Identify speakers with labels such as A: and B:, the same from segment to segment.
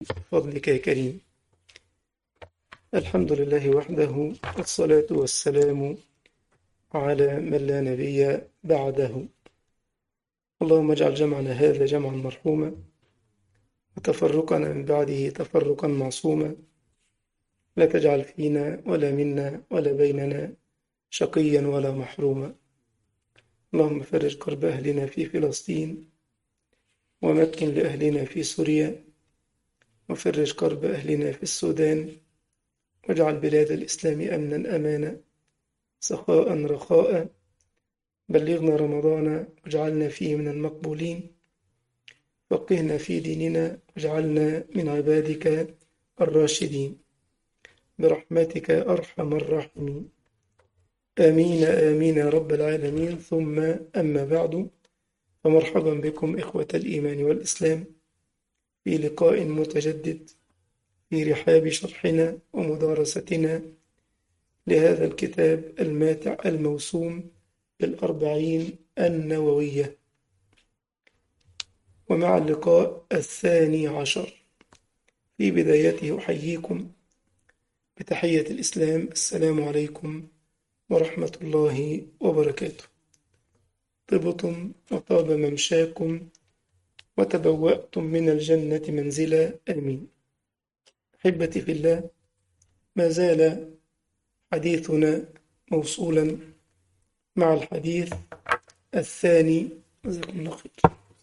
A: فضلك يا كريم الحمد لله وحده والصلاة والسلام على من لا نبي بعده اللهم اجعل جمعنا هذا جمعا مرحوما وتفرقنا من بعده تفرقا معصوما لا تجعل فينا ولا منا ولا بيننا شقيا ولا محروما اللهم فرج كرب أهلنا في فلسطين ومكن لأهلنا في سوريا وفرج كرب أهلنا في السودان واجعل بلاد الإسلام أمنا أمانا سخاء رخاء بلغنا رمضان واجعلنا فيه من المقبولين فقهنا في ديننا واجعلنا من عبادك الراشدين برحمتك أرحم الراحمين آمين آمين يا رب العالمين ثم أما بعد فمرحبا بكم إخوة الإيمان والإسلام في لقاء متجدد في رحاب شرحنا ومدارستنا لهذا الكتاب الماتع الموسوم بالأربعين النووية ومع اللقاء الثاني عشر في بدايته أحييكم بتحية الإسلام السلام عليكم ورحمة الله وبركاته طبتم وطاب ممشاكم وتبوأتم من الجنة منزلا آمين أحبتي في الله ما زال حديثنا موصولا مع الحديث الثاني جزاكم الله خير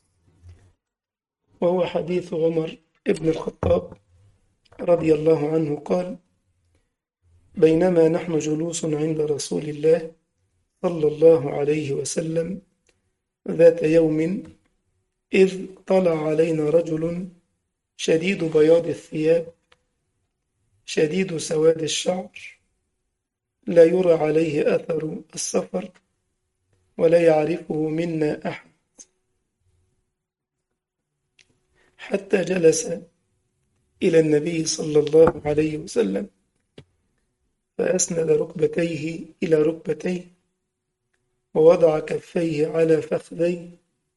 A: وهو حديث عمر ابن الخطاب رضي الله عنه قال بينما نحن جلوس عند رسول الله صلى الله عليه وسلم ذات يوم إذ طلع علينا رجل شديد بياض الثياب شديد سواد الشعر لا يرى عليه أثر السفر ولا يعرفه منا أحد حتى جلس إلى النبي صلى الله عليه وسلم فأسند ركبتيه إلى ركبتيه ووضع كفيه على فخذيه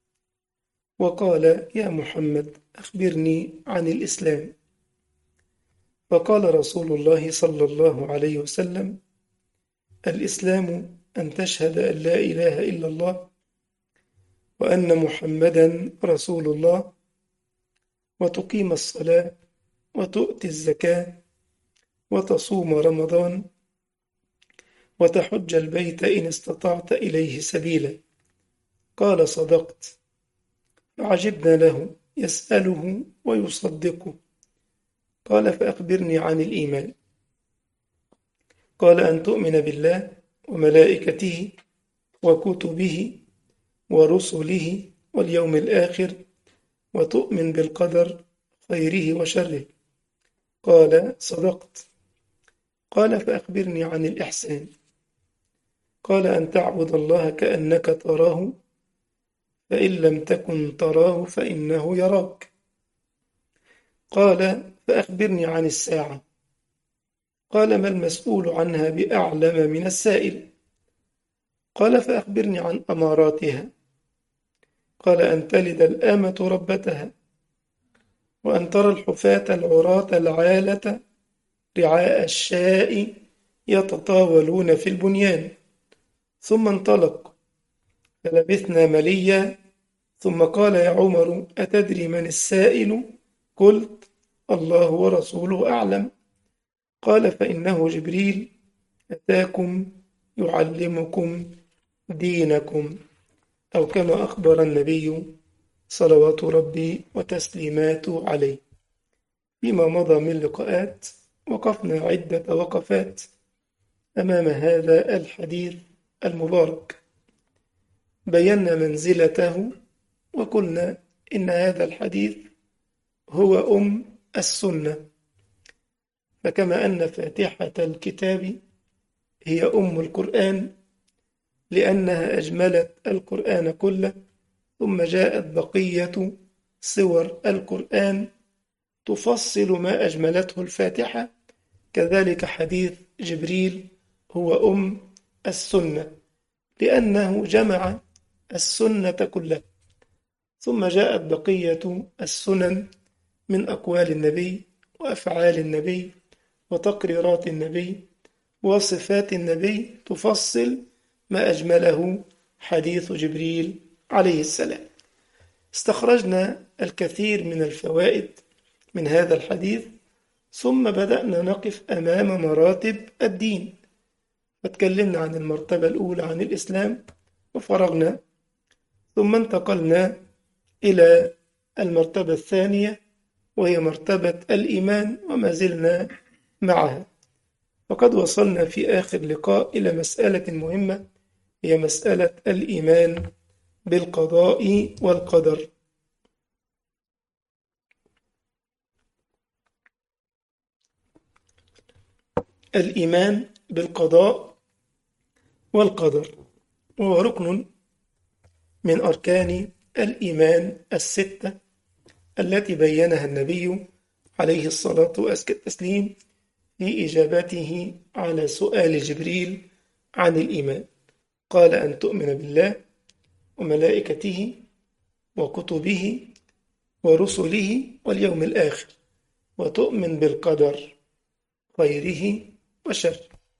A: وقال يا محمد أخبرني عن الإسلام فقال رسول الله صلى الله عليه وسلم الإسلام أن تشهد أن لا إله إلا الله وأن محمدا رسول الله وتقيم الصلاة وتؤتي الزكاة وتصوم رمضان وتحج البيت إن استطعت إليه سبيلا قال صدقت فعجبنا له يسأله ويصدقه قال فأخبرني عن الإيمان قال أن تؤمن بالله وملائكته وكتبه ورسله واليوم الآخر وتؤمن بالقدر خيره وشره قال صدقت قال فأخبرني عن الإحسان قال أن تعبد الله كأنك تراه فإن لم تكن تراه فإنه يراك قال فأخبرني عن الساعة قال ما المسؤول عنها بأعلم من السائل قال فأخبرني عن أماراتها قال أن تلد الآمة ربتها وأن ترى الحفاة العراة العالة رعاء الشاء يتطاولون في البنيان ثم انطلق فلبثنا مليا ثم قال يا عمر أتدري من السائل قلت الله ورسوله أعلم قال فإنه جبريل أتاكم يعلمكم دينكم أو كما أخبر النبي صلوات ربي وتسليماته عليه فيما مضى من لقاءات وقفنا عدة وقفات أمام هذا الحديث المبارك بينا منزلته وقلنا إن هذا الحديث هو أم السنة فكما أن فاتحة الكتاب هي أم القرآن لأنها أجملت القرآن كله ثم جاءت بقية سور القرآن تفصل ما أجملته الفاتحة كذلك حديث جبريل هو أم السنة لأنه جمع السنة كلها ثم جاءت بقية السنن من أقوال النبي وأفعال النبي وتقريرات النبي وصفات النبي تفصل ما أجمله حديث جبريل عليه السلام استخرجنا الكثير من الفوائد من هذا الحديث ثم بدأنا نقف أمام مراتب الدين فتكلمنا عن المرتبة الأولى عن الإسلام وفرغنا ثم انتقلنا إلى المرتبة الثانية وهي مرتبة الإيمان وما زلنا معها وقد وصلنا في آخر لقاء إلى مسألة مهمة هي مسألة الإيمان بالقضاء والقدر الإيمان بالقضاء والقدر وهو ركن من أركان الإيمان الستة التي بينها النبي عليه الصلاة والتسليم في إجابته على سؤال جبريل عن الإيمان قال أن تؤمن بالله وملائكته وكتبه ورسله واليوم الآخر وتؤمن بالقدر خيره وشره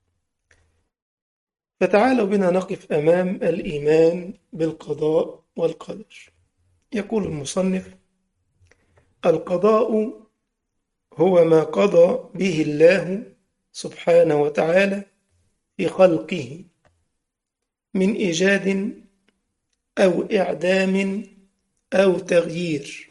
A: فتعالوا بنا نقف أمام الإيمان بالقضاء والقدر يقول المصنف القضاء هو ما قضى به الله سبحانه وتعالى في خلقه من إيجاد أو إعدام أو تغيير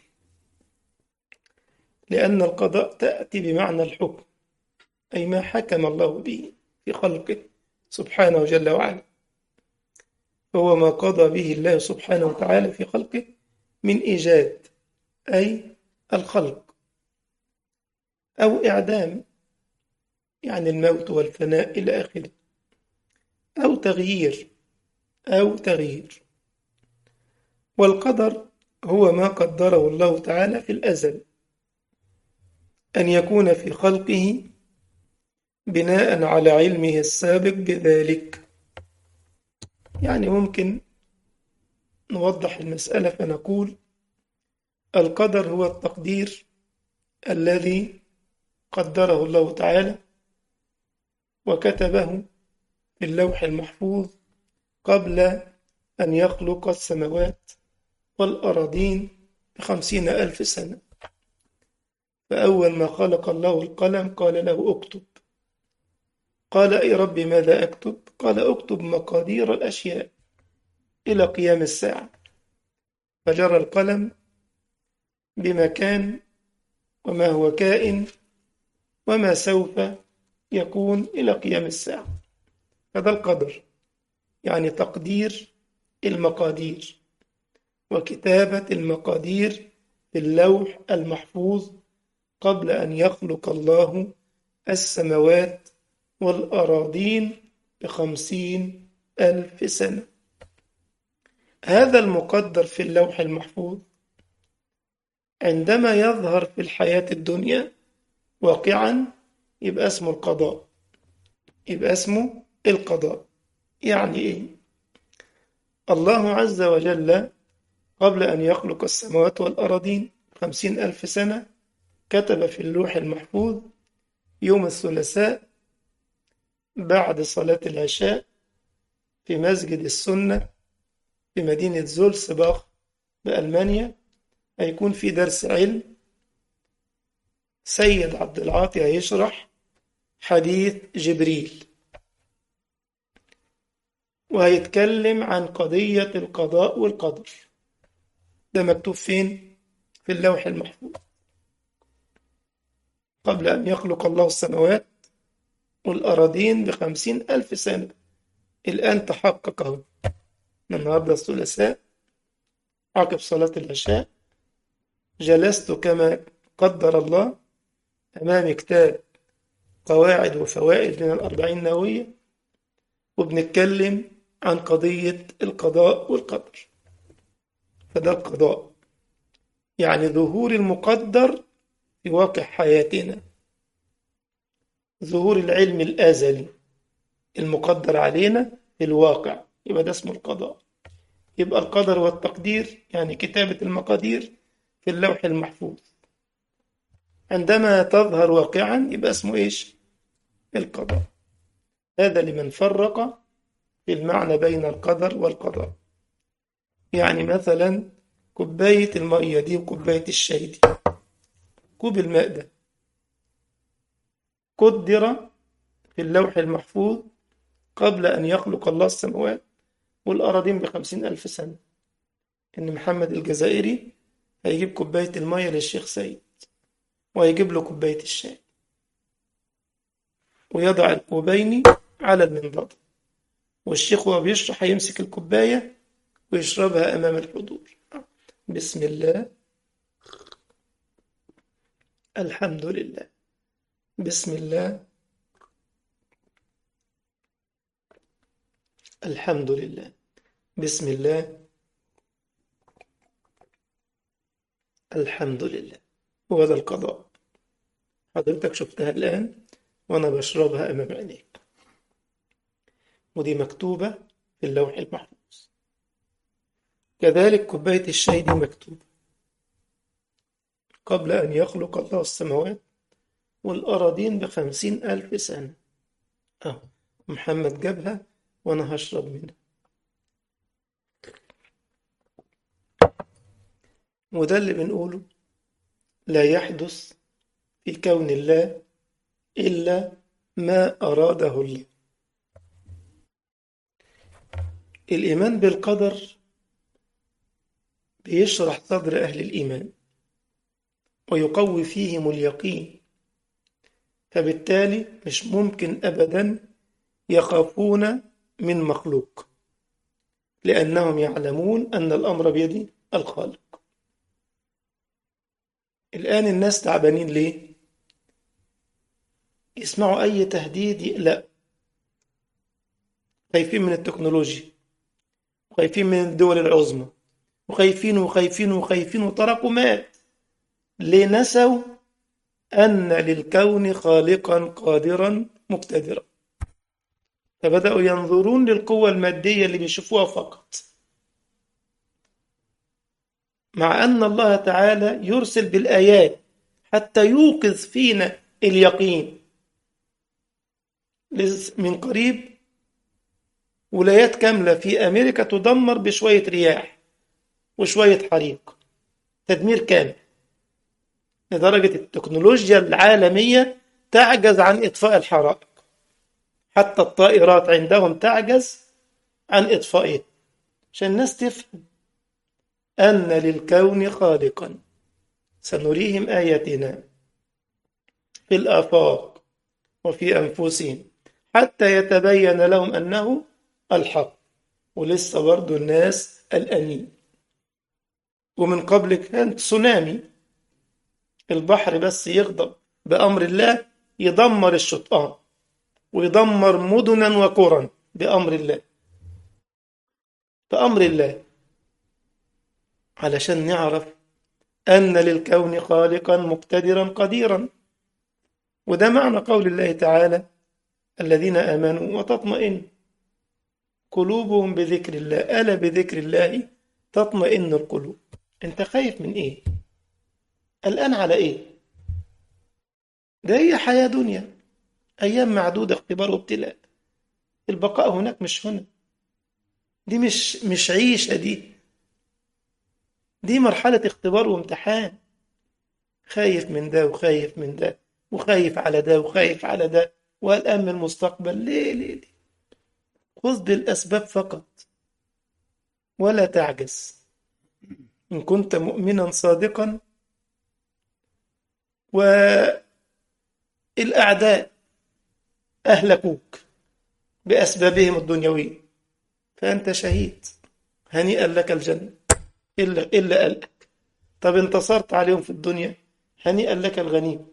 A: لأن القضاء تأتي بمعنى الحكم أي ما حكم الله به في خلقه سبحانه جل وعلا فهو ما قضى به الله سبحانه وتعالى في خلقه من إيجاد أي الخلق أو إعدام يعني الموت والفناء إلى آخره أو تغيير أو تغيير والقدر هو ما قدره الله تعالى في الأزل أن يكون في خلقه بناء على علمه السابق بذلك يعني ممكن نوضح المسألة فنقول القدر هو التقدير الذي قدره الله تعالى وكتبه في اللوح المحفوظ قبل أن يخلق السماوات والأراضين بخمسين ألف سنة فأول ما خلق الله القلم قال له اكتب قال أي رب ماذا أكتب قال اكتب مقادير الأشياء إلى قيام الساعة فجرى القلم بما كان وما هو كائن وما سوف يكون إلى قيام الساعة هذا القدر يعني تقدير المقادير وكتابة المقادير في اللوح المحفوظ قبل أن يخلق الله السماوات والأراضين بخمسين ألف سنة هذا المقدر في اللوح المحفوظ عندما يظهر في الحياة الدنيا واقعا يبقى اسمه القضاء يبقى اسمه القضاء يعني ايه الله عز وجل قبل أن يخلق السماوات والأراضين خمسين ألف سنة كتب في اللوح المحفوظ يوم الثلاثاء بعد صلاة العشاء في مسجد السنة في مدينة زولسباخ بألمانيا هيكون في درس علم سيد عبد العاطي هيشرح حديث جبريل وهيتكلم عن قضية القضاء والقدر ده مكتوب فين؟ في اللوح المحفوظ قبل أن يخلق الله السماوات والأراضين بخمسين ألف سنة الآن تحقق أهو النهاردة الثلاثاء عقب صلاة العشاء جلست كما قدر الله أمام كتاب قواعد وفوائد من الأربعين النووية وبنتكلم عن قضية القضاء والقدر فده القضاء يعني ظهور المقدر في واقع حياتنا ظهور العلم الأزلي المقدر علينا في الواقع يبقى ده اسمه القضاء يبقى القدر والتقدير يعني كتابة المقادير في اللوح المحفوظ عندما تظهر واقعا يبقى اسمه إيش القضاء هذا لمن فرق في المعنى بين القدر والقضاء يعني مثلا كوباية المية دي وكوباية الشاي دي كوب الماء ده قدر في اللوح المحفوظ قبل أن يخلق الله السماوات والأراضين بخمسين ألف سنة إن محمد الجزائري هيجيب كوباية المية للشيخ سيد وهيجيب له كوباية الشاي ويضع الكوبين على المنضد والشيخ وهو بيشرح هيمسك الكوباية ويشربها أمام الحضور بسم الله الحمد لله بسم الله الحمد لله بسم الله الحمد لله هو ده القضاء حضرتك شفتها الآن وأنا بشربها أمام عينيك ودي مكتوبة في اللوح المحفوظ كذلك كوباية الشاي دي مكتوبة قبل أن يخلق الله السماوات والأراضين بخمسين ألف سنة أهو محمد جابها وأنا هشرب منها وده اللي بنقوله لا يحدث في كون الله إلا ما أراده الله الإيمان بالقدر بيشرح صدر أهل الإيمان ويقوي فيهم اليقين فبالتالي مش ممكن أبدا يخافون من مخلوق لأنهم يعلمون أن الأمر بيد الخالق الآن الناس تعبانين ليه؟ يسمعوا أي تهديد لا خايفين من التكنولوجيا وخايفين من الدول العظمى وخايفين وخايفين وخايفين وتركوا مات ليه نسوا أن للكون خالقا قادرا مقتدرا فبدأوا ينظرون للقوة المادية اللي بيشوفوها فقط مع أن الله تعالى يرسل بالآيات حتى يوقظ فينا اليقين من قريب ولايات كاملة في أمريكا تدمر بشوية رياح وشوية حريق تدمير كامل لدرجة التكنولوجيا العالمية تعجز عن إطفاء الحرائق حتى الطائرات عندهم تعجز عن إطفائها عشان الناس تفهم أن للكون خالقا سنريهم آياتنا في الآفاق وفي أنفسهم حتى يتبين لهم أنه الحق ولسه برضو الناس الأمين ومن قبل كان تسونامي البحر بس يغضب بأمر الله يدمر الشطآن ويدمر مدنا وقرى بأمر الله بأمر الله علشان نعرف أن للكون خالقا مقتدرا قديرا وده معنى قول الله تعالى الذين آمنوا وتطمئن قلوبهم بذكر الله ألا بذكر الله تطمئن القلوب أنت خايف من إيه؟ الآن على إيه؟ ده هي حياة دنيا أيام معدودة اختبار وابتلاء البقاء هناك مش هنا دي مش مش عيشة دي دي مرحلة اختبار وامتحان خايف من ده وخايف من ده وخايف على ده وخايف على ده وقلقان من المستقبل ليه ليه ليه خذ بالأسباب فقط ولا تعجز إن كنت مؤمنا صادقا والأعداء أهلكوك بأسبابهم الدنيوية فأنت شهيد هنيئا لك الجنة إلا إلا قلقك طب انتصرت عليهم في الدنيا هنيئا لك الغنيم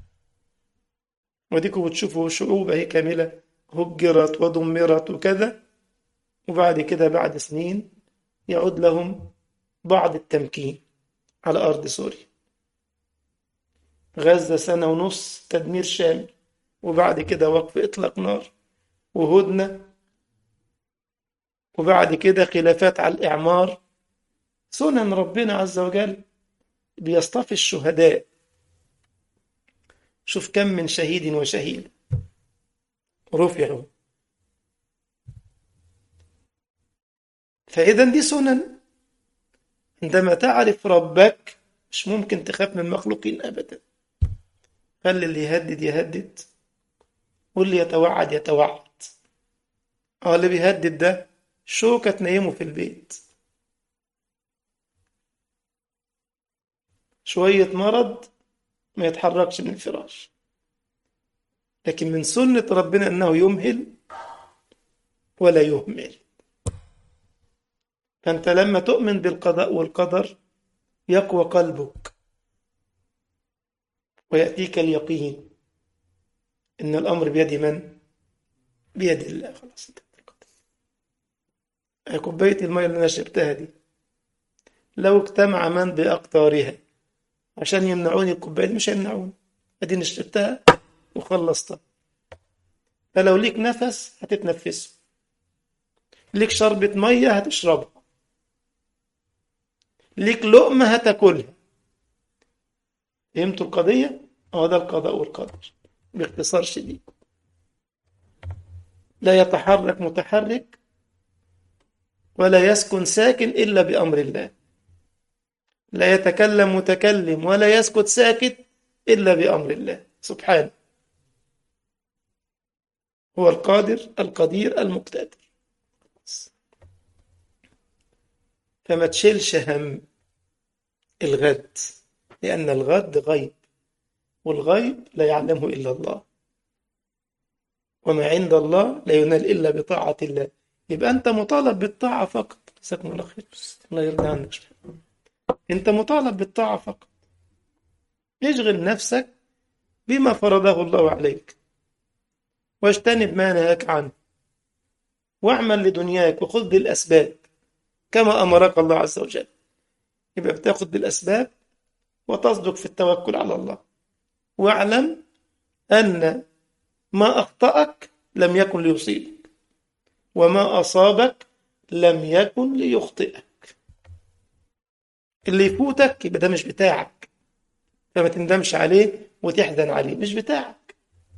A: وديكوا بتشوفوا شعوب هي كاملة هجرت ودمرت وكذا وبعد كده بعد سنين يعود لهم بعض التمكين على أرض سوريا غزة سنة ونص تدمير شامل وبعد كده وقف إطلاق نار وهدنة وبعد كده خلافات على الإعمار سنن ربنا عز وجل بيصطفي الشهداء شوف كم من شهيد وشهيد رفعوا فإذا دي سنن عندما تعرف ربك مش ممكن تخاف من المخلوقين أبدا خلي اللي يهدد يهدد واللي يتوعد يتوعد اه اللي بيهدد ده شوكة تنيمه في البيت شوية مرض ما يتحركش من الفراش لكن من سنة ربنا أنه يمهل ولا يهمل فأنت لما تؤمن بالقضاء والقدر يقوى قلبك ويأتيك اليقين إن الأمر بيد من؟ بيد الله خلاص كوباية المية اللي أنا شربتها دي لو اجتمع من بأقطارها عشان يمنعوني الكوباية دي مش هيمنعوني أديني شربتها وخلصتها فلو ليك نفس هتتنفسه ليك شربة مية هتشربها ليك لقمة هتاكلها فهمتوا القضية؟ اه ده القضاء والقدر باختصار شديد لا يتحرك متحرك ولا يسكن ساكن إلا بأمر الله لا يتكلم متكلم ولا يسكت ساكت إلا بأمر الله سبحانه هو القادر القدير المقتدر فما تشيلش هم الغد لأن الغد غيب والغيب لا يعلمه إلا الله وما عند الله لا ينال إلا بطاعة الله يبقى أنت مطالب بالطاعة فقط جزاكم الله خير الله يرضى عنك أنت مطالب بالطاعة فقط اشغل نفسك بما فرضه الله عليك واجتنب ما نهاك عنه واعمل لدنياك وخذ بالأسباب كما أمرك الله عز وجل يبقى بتاخذ بالأسباب وتصدق في التوكل على الله واعلم أن ما أخطأك لم يكن ليصيبك وما أصابك لم يكن ليخطئك اللي يفوتك يبقى ده مش بتاعك فما تندمش عليه وتحزن عليه مش بتاعك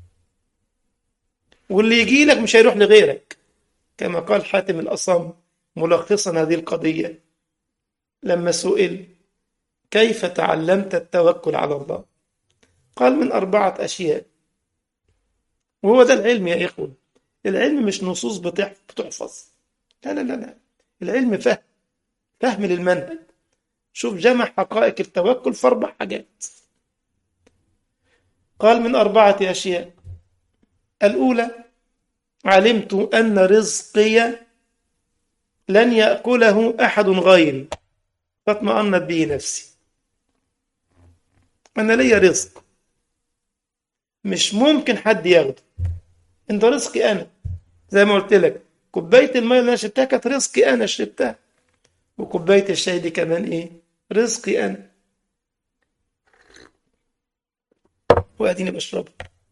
A: واللي يجي لك مش هيروح لغيرك كما قال حاتم الأصم ملخصا هذه القضية لما سئل كيف تعلمت التوكل على الله قال من أربعة أشياء وهو ده العلم يا إخوة العلم مش نصوص بتحفظ لا لا لا لا العلم فهم فهم للمنهج شوف جمع حقائق التوكل في أربع حاجات قال من أربعة أشياء الأولى علمت أن رزقي لن يأكله أحد غيري فاطمأنت به نفسي أنا ليا رزق مش ممكن حد ياخده انت رزقي أنا زي ما قلت لك كوباية المية اللي أنا شربتها كانت رزقي أنا شربتها وكوباية الشاي دي كمان إيه رزقي أنا وأديني بشربها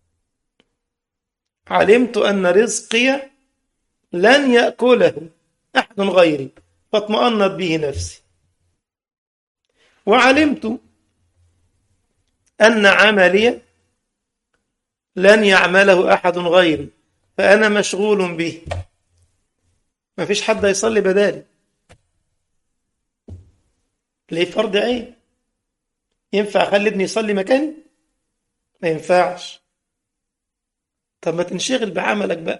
A: علمت أن رزقي لن يأكله أحد غيري فاطمأنت به نفسي وعلمت أن عملي لن يعمله أحد غيري فأنا مشغول به ما فيش حد يصلي بدالي ليه فرض عين ينفع أخلي ابني يصلي مكاني ما ينفعش طب ما تنشغل بعملك بقى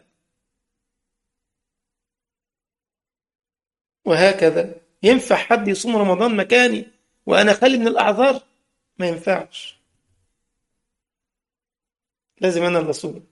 A: وهكذا ينفع حد يصوم رمضان مكاني وأنا خالي من الأعذار ما ينفعش لازم أنا اللي أصوم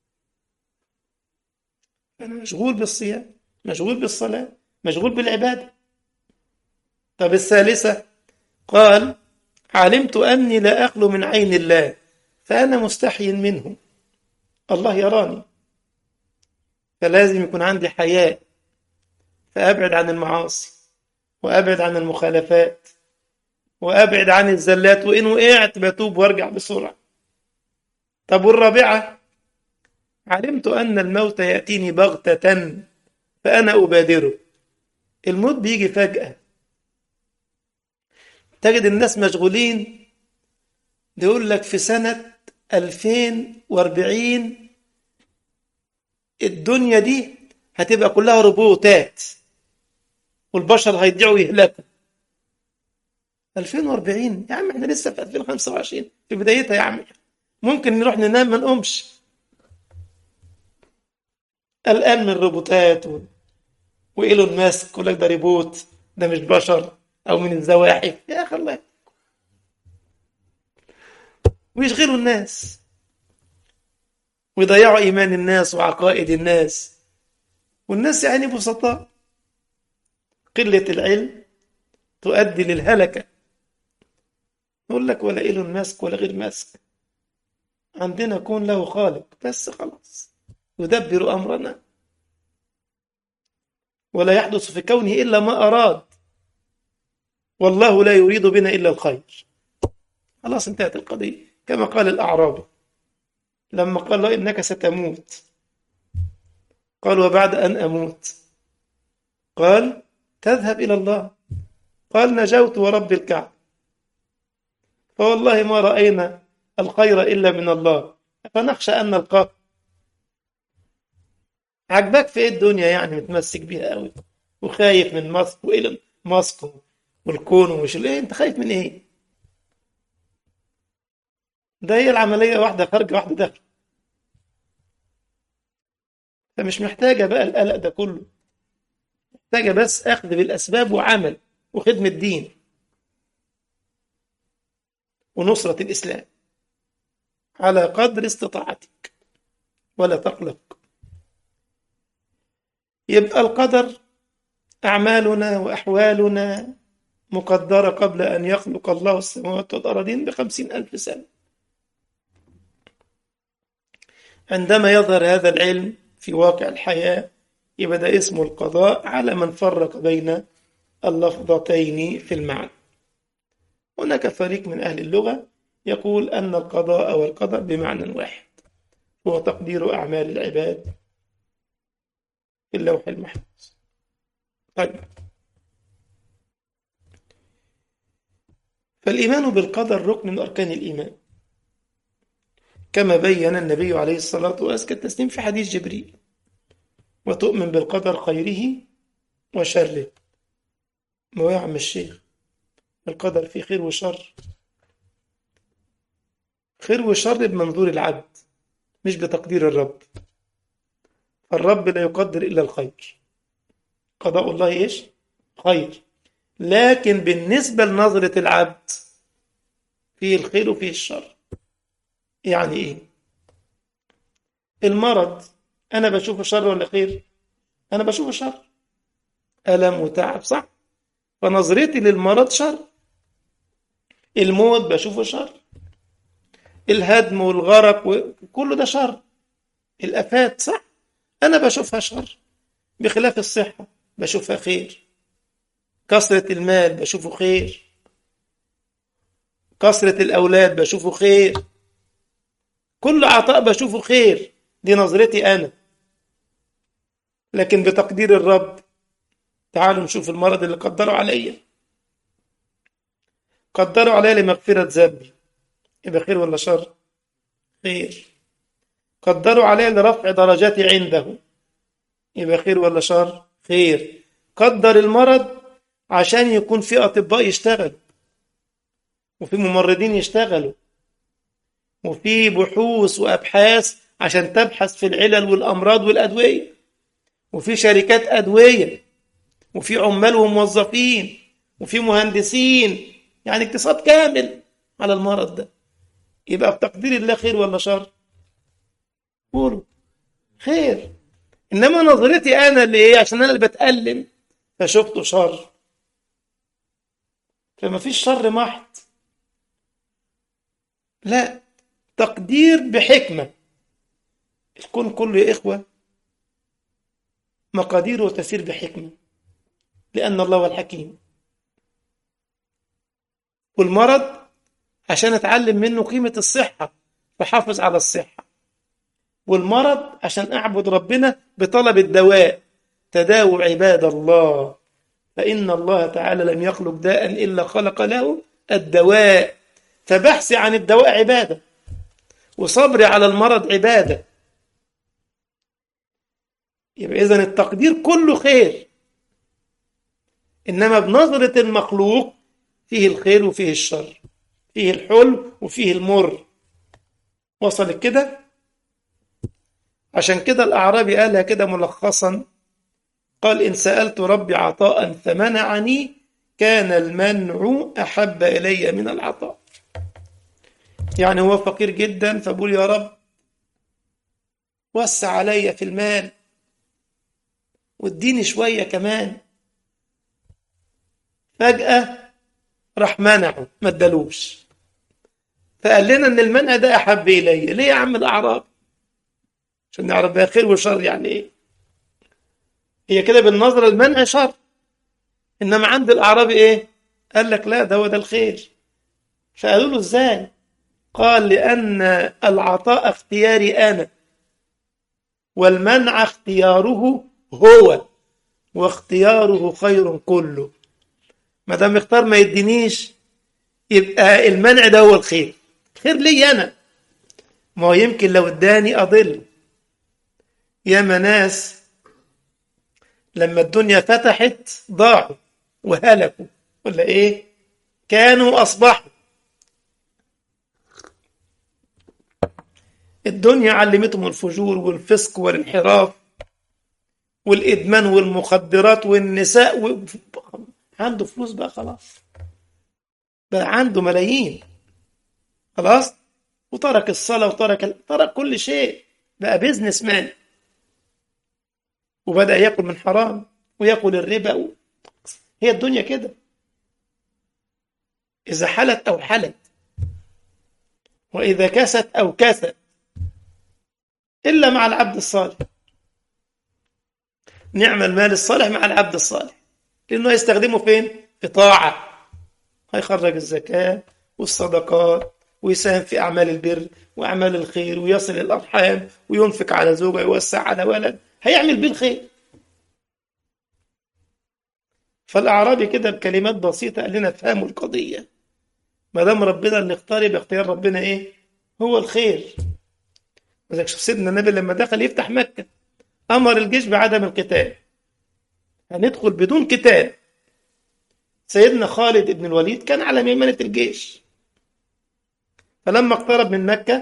A: أنا مشغول بالصيام مشغول بالصلاة مشغول بالعبادة طب الثالثة قال علمت أني لا أخلو من عين الله فأنا مستحي منه الله يراني فلازم يكون عندي حياء فأبعد عن المعاصي وأبعد عن المخالفات وأبعد عن الزلات وإن وقعت بتوب وارجع بسرعة طب والرابعة علمت أن الموت يأتيني بغتة فأنا أبادره الموت بيجي فجأة تجد الناس مشغولين يقول لك في سنة 2040 الدنيا دي هتبقى كلها روبوتات والبشر هيضيعوا ويهلكوا 2040 يا عم احنا لسه في 2025 في بدايتها يا عم ممكن نروح ننام ما نقومش قلقان من الروبوتات و... وايلون ماسك يقول لك ده ريبوت ده مش بشر او من الزواحف يا اخي الله ويشغلوا الناس ويضيعوا ايمان الناس وعقائد الناس والناس يعني بسطاء قله العلم تؤدي للهلكه يقول لك ولا ايلون ماسك ولا غير ماسك عندنا كون له خالق بس خلاص يدبر امرنا ولا يحدث في كونه الا ما اراد والله لا يريد بنا الا الخير خلاص انتهت القضيه كما قال الاعرابي لما قال له انك ستموت قال وبعد ان اموت قال تذهب الى الله قال نجوت ورب الكعبه فوالله ما راينا الخير الا من الله فنخشى ان نلقاه عجبك في ايه الدنيا يعني متمسك بيها قوي وخايف من ماسك وايلون ماسك والكون ومش ايه انت خايف من ايه ده هي العملية واحدة خارجة واحدة داخل فمش محتاجة بقى القلق ده كله محتاجة بس أخذ بالأسباب وعمل وخدمة دين ونصرة الإسلام على قدر استطاعتك ولا تقلق يبقى القدر أعمالنا وأحوالنا مقدرة قبل أن يخلق الله السماوات والأراضين بخمسين ألف سنة عندما يظهر هذا العلم في واقع الحياة يبقى ده اسمه القضاء على من فرق بين اللفظتين في المعنى هناك فريق من أهل اللغة يقول أن القضاء والقدر بمعنى واحد هو تقدير أعمال العباد في اللوح المحفوظ طيب فالإيمان بالقدر ركن من أركان الإيمان كما بين النبي عليه الصلاة وأزكى التسليم في حديث جبريل وتؤمن بالقدر خيره وشره ما هو يا عم الشيخ القدر فيه خير وشر خير وشر بمنظور العبد مش بتقدير الرب الرب لا يقدر إلا الخير قضاء الله إيش خير لكن بالنسبة لنظرة العبد فيه الخير وفيه الشر يعني ايه المرض انا بشوفه شر ولا خير انا بشوفه شر الم وتعب صح فنظرتي للمرض شر الموت بشوفه شر الهدم والغرق وكله ده شر الافات صح انا بشوفها شر بخلاف الصحه بشوفها خير كثره المال بشوفه خير كثره الاولاد بشوفه خير كل عطاء بشوفه خير دي نظرتي أنا لكن بتقدير الرب تعالوا نشوف المرض اللي قدروا عليا قدروا عليا لمغفرة ذنبي يبقى خير ولا شر خير قدروا عليا لرفع درجاتي عنده يبقى خير ولا شر خير قدر المرض عشان يكون في أطباء يشتغلوا وفي ممرضين يشتغلوا وفي بحوث وابحاث عشان تبحث في العلل والامراض والادويه وفي شركات ادويه وفي عمال وموظفين وفي مهندسين يعني اقتصاد كامل على المرض ده يبقى بتقدير الله خير ولا شر قولوا خير انما نظرتي انا اللي ايه عشان انا اللي بتالم فشفته شر فما فيش شر محض لا تقدير بحكمة الكون كله يا إخوة مقاديره تسير بحكمة لأن الله هو الحكيم والمرض عشان أتعلم منه قيمة الصحة فحافظ على الصحة والمرض عشان أعبد ربنا بطلب الدواء تداووا عباد الله فإن الله تعالى لم يخلق داء إلا خلق له الدواء فبحثي عن الدواء عبادة وصبري على المرض عبادة يبقى إذن التقدير كله خير إنما بنظرة المخلوق فيه الخير وفيه الشر فيه الحلو وفيه المر وصلت كده عشان كده الأعرابي قالها كده ملخصا قال إن سألت ربي عطاء فمنعني كان المنع أحب إلي من العطاء يعني هو فقير جدا فبقول يا رب وسع علي في المال واديني شوية كمان فجأة راح منعه ما ادالوش فقال لنا ان المنع ده احب الي ليه يا عم الاعراب عشان نعرف بقى خير وشر يعني ايه هي كده بالنظرة المنع شر انما عند الاعرابي ايه قال لك لا ده هو ده الخير فقالوا له ازاي قال لان العطاء اختياري انا والمنع اختياره هو واختياره خير كله ما دام اختار ما يدينيش يبقى المنع ده هو الخير خير لي انا ما هو يمكن لو اداني اضل ياما ناس لما الدنيا فتحت ضاعوا وهلكوا ولا ايه كانوا اصبحوا الدنيا علمتهم الفجور والفسق والانحراف والادمان والمخدرات والنساء و... عنده فلوس بقى خلاص بقى عنده ملايين خلاص وترك الصلاة وترك ترك كل شيء بقى بيزنس مان وبدأ يأكل من حرام ويأكل الربا و... هي الدنيا كده إذا حلت أو حلت وإذا كست أو كست إلا مع العبد الصالح نعم المال الصالح مع العبد الصالح لأنه يستخدمه فين؟ في طاعة هيخرج الزكاة والصدقات ويساهم في أعمال البر وأعمال الخير ويصل الأرحام وينفق على زوجة ويوسع على ولد هيعمل بيه الخير فالأعرابي كده بكلمات بسيطة قال لنا افهموا القضية ما دام ربنا اللي اختار يبقى اختيار ربنا إيه؟ هو الخير وذلك شوف سيدنا النبي لما دخل يفتح مكة أمر الجيش بعدم القتال هندخل بدون قتال سيدنا خالد بن الوليد كان على ميمنة الجيش فلما اقترب من مكة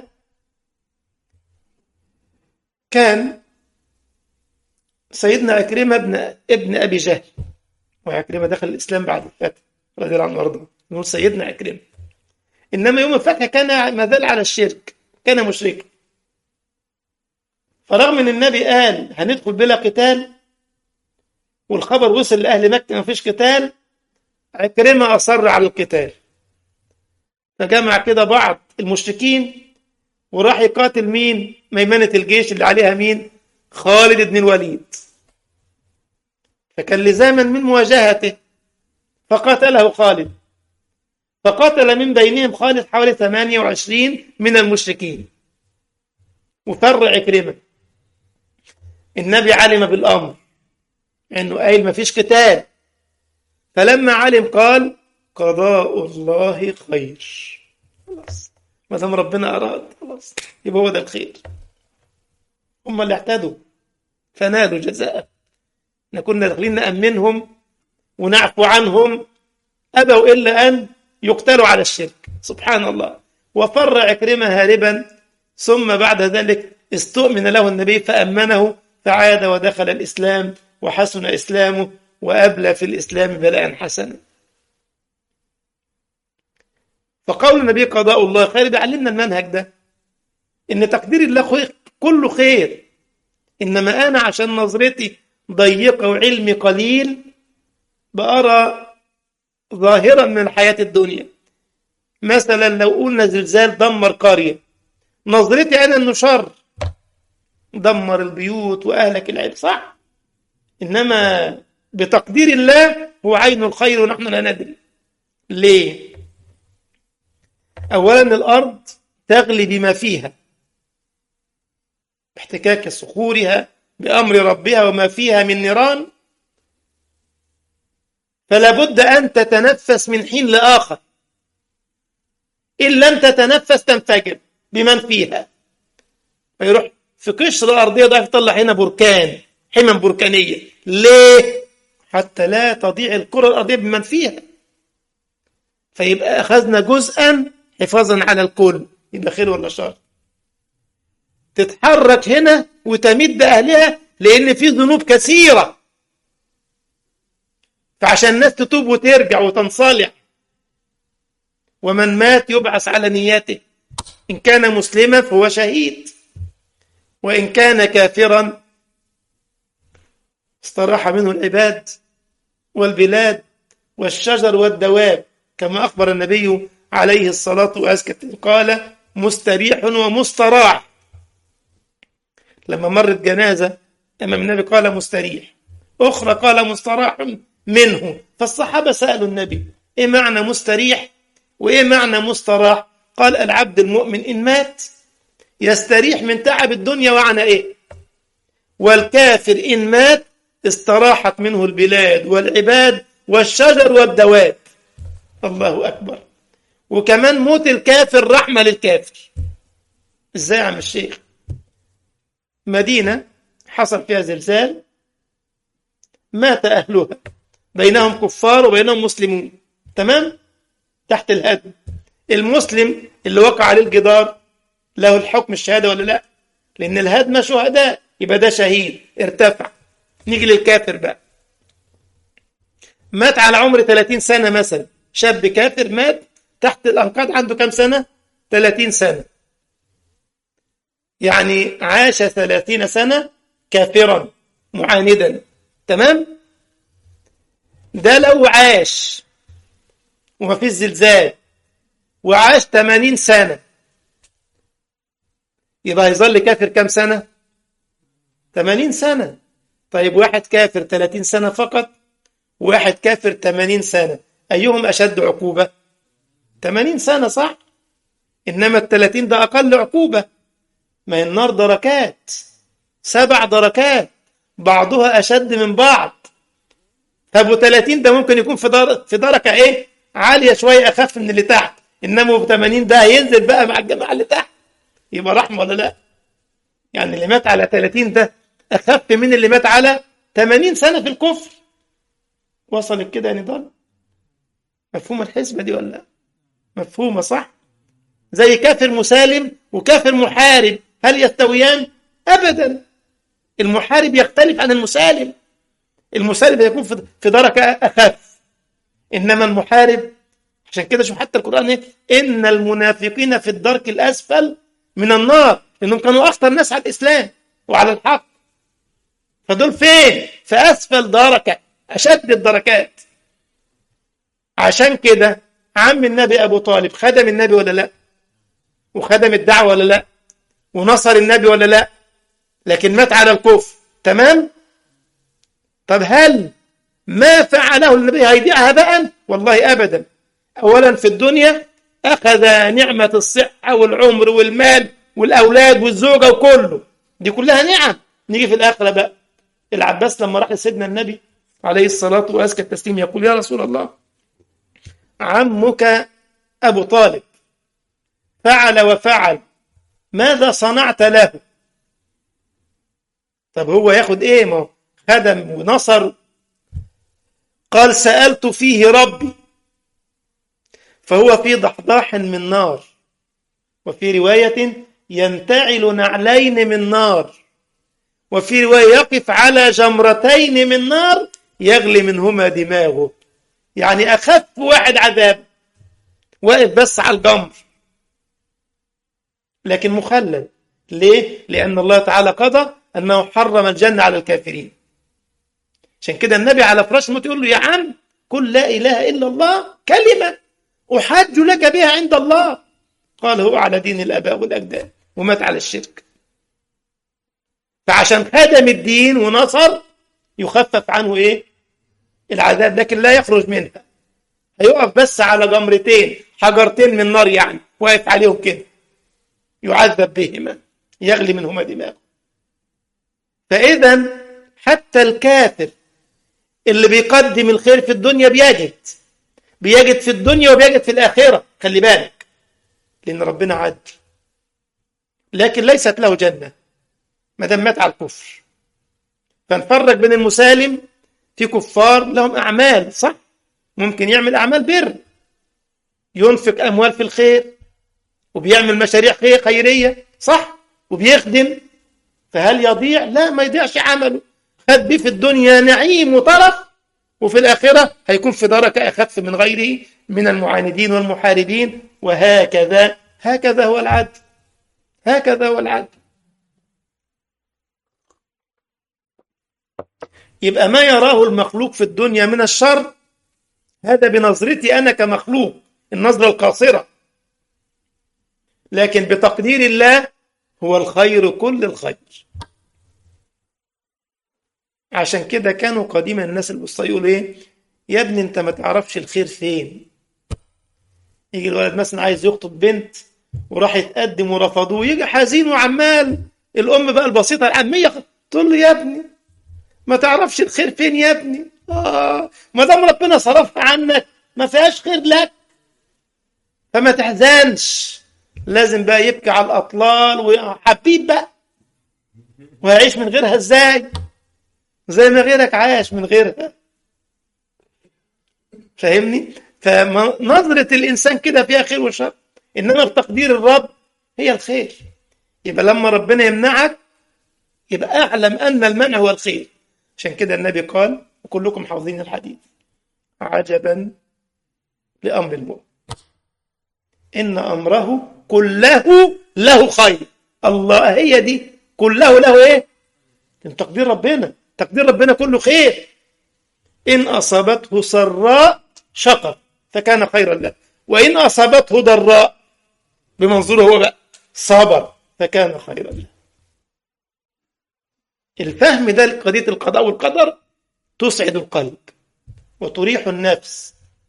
A: كان سيدنا عكرمة ابن ابن أبي جهل وعكرمة دخل الإسلام بعد الفتح رضي الله عنه وارضاه نقول سيدنا عكرمة إنما يوم الفتح كان ما زال على الشرك كان مشركا فرغم ان النبي قال هندخل بلا قتال والخبر وصل لاهل مكه ما فيش قتال عكرمه اصر على القتال فجمع كده بعض المشركين وراح يقاتل مين ميمنه الجيش اللي عليها مين خالد بن الوليد فكان لزاما من مواجهته فقاتله خالد فقاتل من بينهم خالد حوالي 28 من المشركين وفر عكرمه النبي علم بالامر انه قايل ما فيش قتال فلما علم قال قضاء الله خير خلاص ما دام ربنا اراد خلاص يبقى هو ده الخير هم اللي اعتدوا فنالوا جزاء احنا كنا داخلين نامنهم ونعفو عنهم ابوا الا ان يقتلوا على الشرك سبحان الله وفر عكرمه هاربا ثم بعد ذلك استؤمن له النبي فامنه فعاد ودخل الإسلام وحسن إسلامه وأبلى في الإسلام بلاء حسنا فقول النبي قضاء الله خير بيعلمنا المنهج ده إن تقدير الله خير كله خير إنما أنا عشان نظرتي ضيقة وعلمي قليل بأرى ظاهرا من الحياة الدنيا مثلا لو قلنا زلزال دمر قرية نظرتي أنا أنه شر دمر البيوت وأهلك العيب صح إنما بتقدير الله هو عين الخير ونحن لا ندري ليه أولا الأرض تغلي بما فيها باحتكاك صخورها بأمر ربها وما فيها من نيران فلا بد أن تتنفس من حين لآخر إن لم تتنفس تنفجر بمن فيها فيروح في قشر الأرضية ضعف يطلع هنا بركان حمم بركانية ليه؟ حتى لا تضيع الكرة الأرضية بمن فيها فيبقى أخذنا جزءا حفاظا على الكل يبقى خير ولا شر تتحرك هنا وتمد أهلها لأن في ذنوب كثيرة فعشان الناس تتوب وترجع وتنصلح ومن مات يبعث على نياته إن كان مسلما فهو شهيد وإن كان كافرا استراح منه العباد والبلاد والشجر والدواب كما أخبر النبي عليه الصلاة والسلام قال مستريح ومستراح لما مرت جنازة أمام النبي قال مستريح أخرى قال مستراح منه فالصحابة سألوا النبي إيه معنى مستريح وإيه معنى مستراح قال العبد المؤمن إن مات يستريح من تعب الدنيا وعن إيه والكافر إن مات استراحت منه البلاد والعباد والشجر والدواب الله أكبر وكمان موت الكافر رحمة للكافر ازاي يا عم الشيخ مدينة حصل فيها زلزال مات أهلها بينهم كفار وبينهم مسلمون تمام تحت الهدم المسلم اللي وقع عليه الجدار له الحكم الشهادة ولا لا لأن الهدم شهداء يبقى ده شهيد ارتفع نيجي للكافر بقى مات على عمر 30 سنة مثلا شاب كافر مات تحت الأنقاض عنده كم سنة 30 سنة يعني عاش 30 سنة كافرا معاندا تمام ده لو عاش وما فيش زلزال وعاش 80 سنة يبقى هيظل كافر كم سنة 80 سنة طيب واحد كافر 30 سنة فقط واحد كافر 80 سنة أيهم أشد عقوبة 80 سنة صح إنما ال 30 ده أقل عقوبة ما النار دركات سبع دركات بعضها أشد من بعض فأبو 30 ده ممكن يكون في در... في دركة إيه عالية شوية أخف من اللي تحت إنما أبو 80 ده هينزل بقى مع الجماعة اللي تحت يبقى رحمة ولا لا يعني اللي مات على 30 ده أخف من اللي مات على 80 سنة في الكفر وصلت كده يا نضال مفهوم الحسبة دي ولا لا مفهومة صح زي كافر مسالم وكافر محارب هل يستويان أبدا المحارب يختلف عن المسالم المسالم يكون في درجة أخف إنما المحارب عشان كده شوف حتى القرآن إيه إن المنافقين في الدرك الأسفل من النار إنهم كانوا أخطر الناس على الإسلام وعلى الحق فدول فين في أسفل دركة أشد الدركات عشان كده عم النبي أبو طالب خدم النبي ولا لا وخدم الدعوة ولا لا ونصر النبي ولا لا لكن مات على الكفر تمام طب هل ما فعله النبي هيضيع هباء والله أبدا أولا في الدنيا أخذ نعمة الصحة والعمر والمال والأولاد والزوجة وكله دي كلها نعم نيجي في الآخرة بقى العباس لما راح لسيدنا النبي عليه الصلاة وأزكى التسليم يقول يا رسول الله عمك أبو طالب فعل وفعل ماذا صنعت له طب هو ياخد ايه ما خدم ونصر قال سألت فيه ربي فهو في ضحضاح من نار وفي رواية ينتعل نعلين من نار وفي رواية يقف على جمرتين من نار يغلي منهما دماغه يعني أخف واحد عذاب واقف بس على الجمر لكن مخلد ليه؟ لأن الله تعالى قضى أنه حرم الجنة على الكافرين عشان كده النبي على فراش الموت يقول له يا عم قل لا إله إلا الله كلمة أحاج لك بها عند الله قال هو على دين الآباء والأجداد ومات على الشرك فعشان خدم الدين ونصر يخفف عنه إيه العذاب لكن لا يخرج منها هيقف بس على جمرتين حجرتين من نار يعني واقف عليهم كده يعذب بهما يغلي منهما دماغه فإذا حتى الكافر اللي بيقدم الخير في الدنيا بيجد بيجد في الدنيا وبيجد في الآخرة خلي بالك لأن ربنا عدل لكن ليست له جنة ما دام مات على الكفر فنفرق بين المسالم في كفار لهم أعمال صح ممكن يعمل أعمال بر ينفق أموال في الخير وبيعمل مشاريع خير خيرية صح وبيخدم فهل يضيع لا ما يضيعش عمله خد بيه في الدنيا نعيم وطرف وفي الآخرة هيكون في درجة أخف من غيره من المعاندين والمحاربين وهكذا هكذا هو العدل هكذا هو العدل يبقى ما يراه المخلوق في الدنيا من الشر هذا بنظرتي أنا كمخلوق النظرة القاصرة لكن بتقدير الله هو الخير كل الخير عشان كده كانوا قديما الناس الوسطى يقولوا ايه يا ابني انت ما تعرفش الخير فين يجي الولد مثلا عايز يخطب بنت وراح يتقدم ورفضوه يجي حزين وعمال الام بقى البسيطه العاميه تقول له يا ابني ما تعرفش الخير فين يا ابني اه ما دام ربنا صرفها عنك ما فيهاش خير لك فما تحزنش لازم بقى يبكي على الاطلال وحبيب بقى وهيعيش من غيرها ازاي زي ما غيرك عاش من غيرها فاهمني فنظرة الإنسان كده فيها خير وشر إنما بتقدير الرب هي الخير يبقى لما ربنا يمنعك يبقى أعلم أن المنع هو الخير عشان كده النبي قال وكلكم حافظين الحديث عجبا لأمر المؤمن إن أمره كله له خير الله هي دي كله له إيه من تقدير ربنا تقدير ربنا كله خير إن أصابته سراء شكر فكان خيرا له وإن أصابته ضراء بمنظوره هو بقى صبر فكان خيرا له الفهم ده لقضية القضاء والقدر تسعد القلب وتريح النفس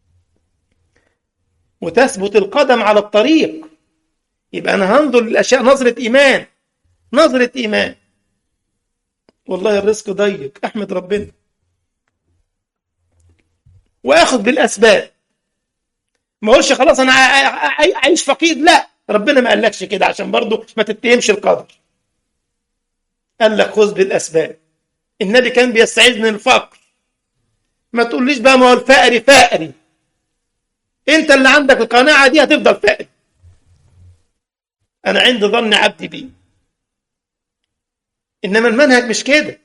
A: وتثبت القدم على الطريق يبقى أنا هنظر للأشياء نظرة إيمان نظرة إيمان والله الرزق ضيق أحمد ربنا وآخذ بالأسباب ما اقولش خلاص أنا عايش فقير لا ربنا ما قالكش كده عشان برضه ما تتهمش القدر قال لك خذ بالأسباب النبي كان بيستعيذ من الفقر ما تقوليش بقى ما هو الفقري فقري انت اللي عندك القناعة دي هتفضل فقري انا عند ظن عبدي بي انما المنهج مش كده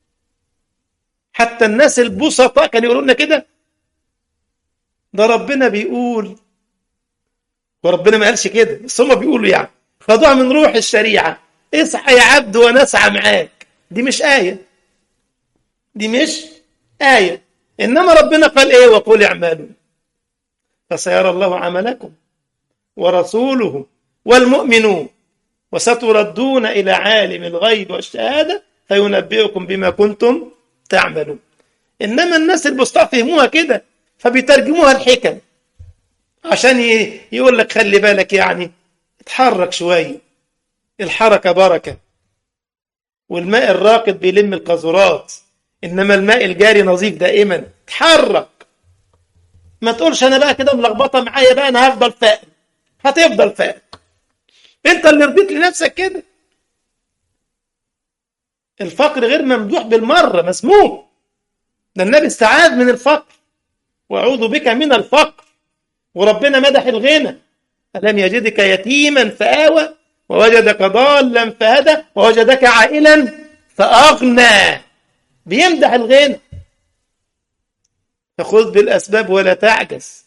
A: حتى الناس البسطاء كانوا يقولوا لنا كده ده ربنا بيقول وربنا ما قالش كده بس هم بيقولوا يعني خدوها من روح الشريعة اصحى يا عبد ونسعى معاك دي مش آية دي مش آية إنما ربنا قال إيه وقول اعملوا فسيرى الله عملكم ورسوله والمؤمنون وستردون إلى عالم الغيب والشهادة فينبئكم بما كنتم تعملون إنما الناس البسطاء فهموها كده فبيترجموها الحكم عشان يقول لك خلي بالك يعني اتحرك شوية الحركة بركة والماء الراقد بيلم القاذورات إنما الماء الجاري نظيف دائما اتحرك ما تقولش أنا بقى كده ملخبطة معايا بقى أنا هفضل فاقر هتفضل فاقر أنت اللي رضيت لنفسك كده الفقر غير ممدوح بالمرة مسموح ده النبي استعاذ من الفقر وأعوذ بك من الفقر وربنا مدح الغنى ألم يجدك يتيما فآوى ووجدك ضالا فهدى ووجدك عائلا فأغنى بيمدح الغنى فخذ بالأسباب ولا تعجز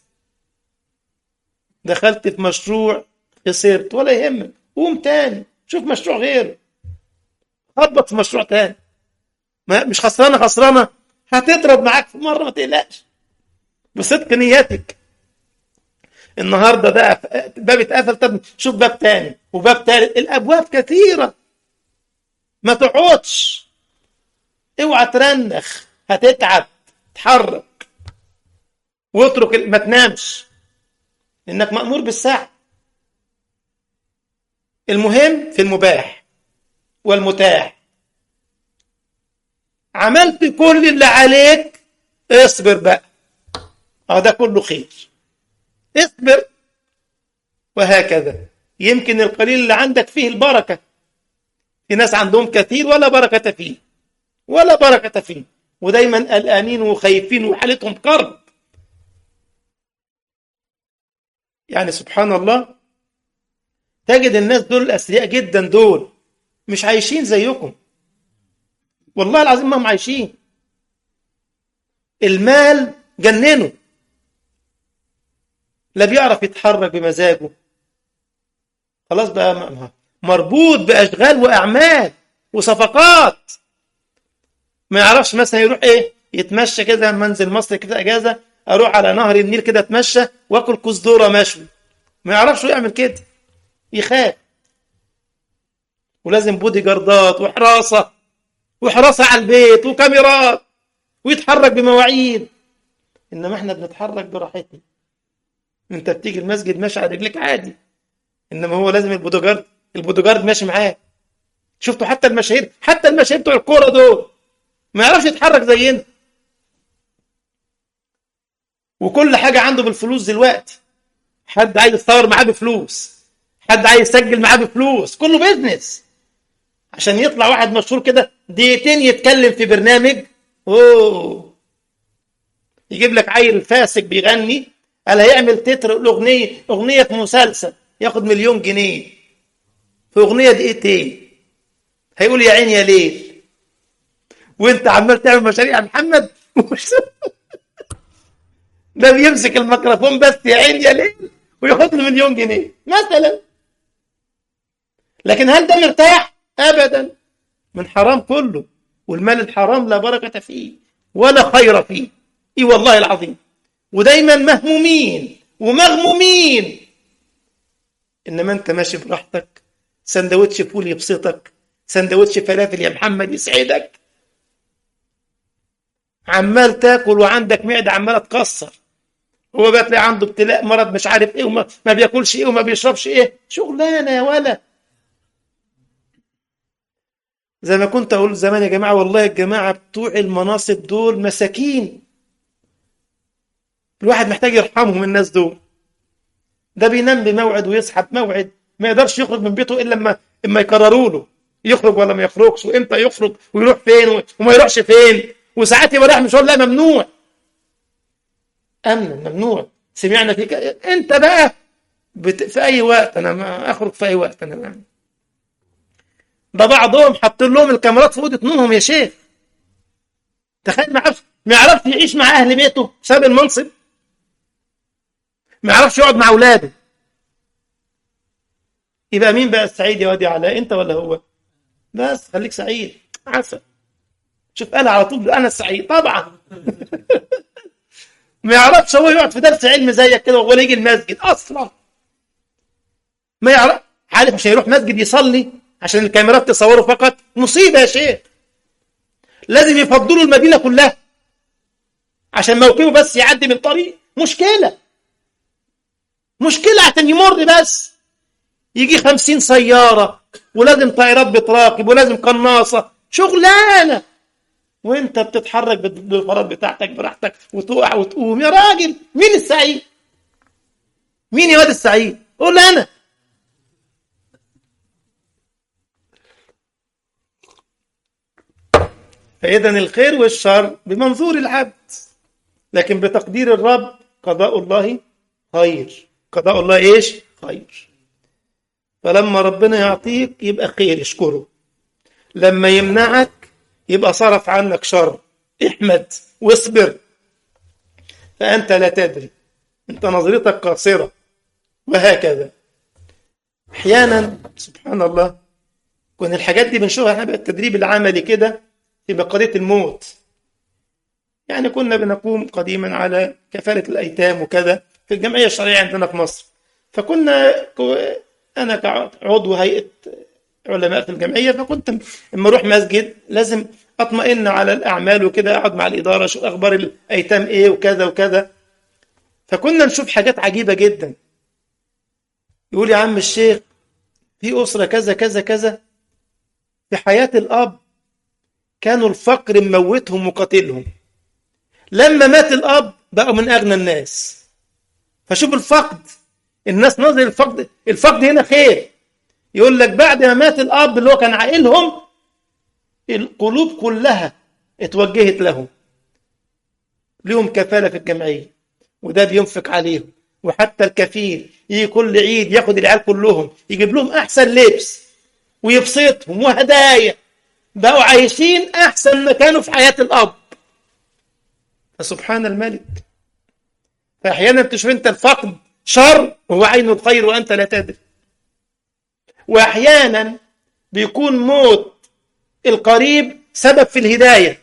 A: دخلت في مشروع خسرت ولا يهمك قوم تاني شوف مشروع غيره خبط في مشروع تاني ما مش خسرانة خسرانة هتضرب معاك في مرة ما تقلقش بصدق نيتك النهارده ده باب اتقفل طب شوف باب تاني وباب تالت الابواب كثيره ما تقعدش اوعى ترنخ هتتعب تحرك واترك ما تنامش لانك مامور بالساعه المهم في المباح والمتاح عملت كل اللي عليك اصبر بقى اه ده كله خير اصبر وهكذا يمكن القليل اللي عندك فيه البركة في ناس عندهم كثير ولا بركة فيه ولا بركة فيه ودايما قلقانين وخايفين وحالتهم كرب يعني سبحان الله تجد الناس دول الأثرياء جدا دول مش عايشين زيكم والله العظيم ما هم عايشين المال جننه لا بيعرف يتحرك بمزاجه خلاص بقى مربوط بأشغال وأعمال وصفقات ما يعرفش مثلا يروح ايه يتمشى كده منزل مصر كده اجازه اروح على نهر النيل كده اتمشى واكل كوز ذره مشوي ما يعرفش يعمل كده يخاف ولازم بودي جاردات وحراسه وحراسه على البيت وكاميرات ويتحرك بمواعيد انما احنا بنتحرك براحتنا انت بتيجي المسجد ماشي على رجلك عادي انما هو لازم البودوجارد البودوجارد ماشي معاه شفتوا حتى المشاهير حتى المشاهير بتوع الكوره دول ما يعرفش يتحرك زينا وكل حاجة عنده بالفلوس دلوقتي حد عايز يتصور معاه بفلوس حد عايز يسجل معاه بفلوس كله بيزنس عشان يطلع واحد مشهور كده دقيقتين يتكلم في برنامج اوه يجيب لك عيل فاسق بيغني قال هيعمل تتر الاغنيه اغنيه في مسلسل ياخد مليون جنيه في اغنيه دقيقتين هيقول يا عين يا ليل وانت عمال تعمل مشاريع يا محمد ده بيمسك الميكروفون بس يا عين يا ليل وياخد له مليون جنيه مثلا لكن هل ده مرتاح؟ ابدا من حرام كله والمال الحرام لا بركه فيه ولا خير فيه اي والله العظيم ودايما مهمومين ومغمومين انما انت ماشي براحتك سندوتش فول يبسطك سندوتش فلافل يا محمد يسعدك عمال تاكل وعندك معده عماله تكسر هو بقى تلاقي عنده ابتلاء مرض مش عارف ايه وما ما بياكلش ايه وما بيشربش ايه شغلانه يا ولا زي ما كنت اقول زمان يا جماعه والله الجماعه بتوع المناصب دول مساكين الواحد محتاج يرحمهم الناس دول ده بينام بموعد ويصحى بموعد ما يقدرش يخرج من بيته الا لما اما يقرروا له يخرج ولا ما يخرجش وامتى يخرج ويروح فين وما يروحش فين وساعات يبقى رايح مشوار لا ممنوع امنا ممنوع سمعنا فيك انت بقى بت... في اي وقت انا ما اخرج في اي وقت انا ما. ده بعضهم حاطين لهم الكاميرات في اوضه نومهم يا شيخ تخيل ما يعرفش ما يعرفش يعيش مع اهل بيته بسبب المنصب ما يعرفش يقعد مع اولاده يبقى مين بقى السعيد يا وادي علاء انت ولا هو بس خليك سعيد عسل شوف قال على طول انا السعيد طبعا ما يعرفش هو يقعد في درس علم زيك كده ولا يجي المسجد اصلا ما يعرف عارف مش هيروح مسجد يصلي عشان الكاميرات تصوره فقط مصيبه يا شيخ لازم يفضلوا المدينه كلها عشان موكبه بس يعدي من طريق مشكله مشكله عشان يمر بس يجي خمسين سياره ولازم طائرات بتراقب ولازم قناصه شغلانه وانت بتتحرك بالفراد بتاعتك براحتك وتقع وتقوم يا راجل مين السعيد مين يا واد السعيد قول انا فاذا الخير والشر بمنظور العبد لكن بتقدير الرب قضاء الله خير قضاء الله ايش خير فلما ربنا يعطيك يبقى خير اشكره لما يمنعك يبقى صرف عنك شر احمد واصبر فأنت لا تدري أنت نظرتك قاصرة وهكذا أحيانا سبحان الله كون الحاجات دي بنشوفها احنا التدريب العملي كده في قضية الموت يعني كنا بنقوم قديما على كفالة الأيتام وكذا في الجمعية الشرعية عندنا في مصر فكنا أنا كعضو هيئة علماء في الجمعيه فكنت لما اروح مسجد لازم اطمئن على الاعمال وكده اقعد مع الاداره اشوف اخبار الايتام ايه وكذا وكذا فكنا نشوف حاجات عجيبه جدا يقول يا عم الشيخ في اسره كذا كذا كذا في حياه الاب كانوا الفقر مموتهم وقاتلهم لما مات الاب بقوا من اغنى الناس فشوف الفقد الناس نظر الفقد الفقد هنا خير يقول لك بعد ما مات الاب اللي هو كان عائلهم القلوب كلها اتوجهت له ليهم كفاله في الجمعيه وده بينفق عليهم وحتى الكفيل يجي كل عيد ياخد العيال كلهم يجيب لهم احسن لبس ويبسطهم وهدايا بقوا عايشين احسن ما كانوا في حياه الاب فسبحان الملك فاحيانا بتشوف انت الفقد شر وهو عين الخير وانت لا تدري واحيانا بيكون موت القريب سبب في الهدايه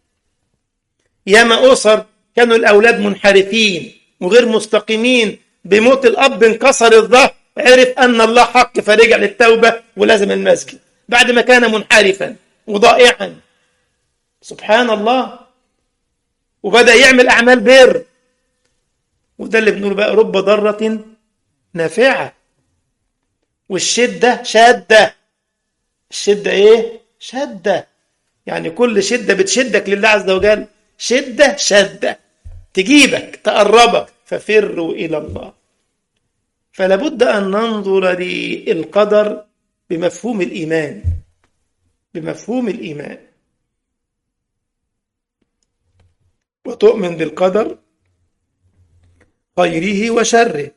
A: ياما اسر كانوا الاولاد منحرفين وغير مستقيمين بموت الاب انكسر الظهر عرف ان الله حق فرجع للتوبه ولازم المسجد بعد ما كان منحرفا وضائعا سبحان الله وبدا يعمل اعمال بر وده اللي بنقول بقى رب ضاره نافعه والشده شاده الشده ايه شده يعني كل شده بتشدك لله عز وجل شده شده تجيبك تقربك ففروا الى الله فلا بد ان ننظر للقدر بمفهوم الايمان بمفهوم الايمان وتؤمن بالقدر خيره وشره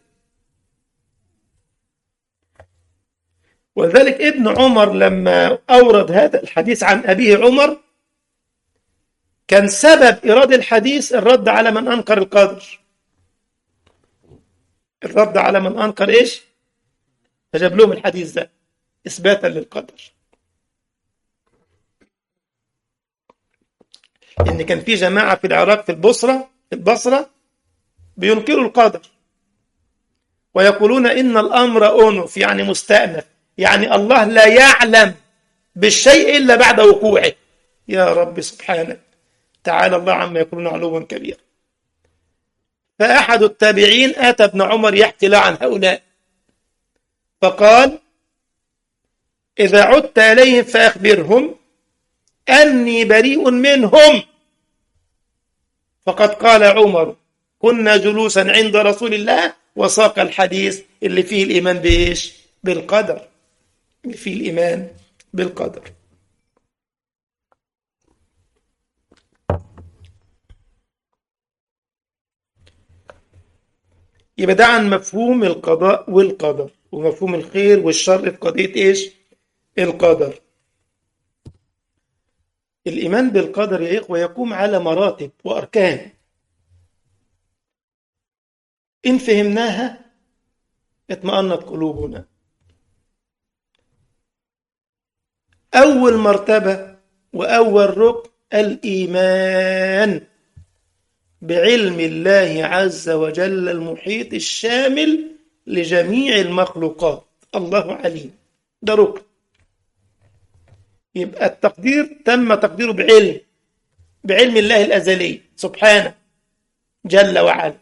A: ولذلك ابن عمر لما أورد هذا الحديث عن أبيه عمر كان سبب إيراد الحديث الرد على من أنكر القدر الرد على من أنكر إيش فجاب لهم الحديث ده إثباتا للقدر إن كان في جماعة في العراق في البصرة في البصرة بينكروا القدر ويقولون إن الأمر أنف يعني مستأنف يعني الله لا يعلم بالشيء إلا بعد وقوعه يا رب سبحانك تعالى الله عما يقولون علوا كبيرا فأحد التابعين أتى ابن عمر يحكي له عن هؤلاء فقال إذا عدت إليهم فأخبرهم أني بريء منهم فقد قال عمر كنا جلوسا عند رسول الله وساق الحديث اللي فيه الإيمان بإيش بالقدر اللي فيه الإيمان بالقدر يبقى ده عن مفهوم القضاء والقدر ومفهوم الخير والشر في قضية إيش القدر الإيمان بالقدر يا إخوة يقوم على مراتب وأركان إن فهمناها اطمأنت قلوبنا أول مرتبة وأول ركن الإيمان بعلم الله عز وجل المحيط الشامل لجميع المخلوقات الله عليم ده ركن يبقى التقدير تم تقديره بعلم بعلم الله الأزلي سبحانه جل وعلا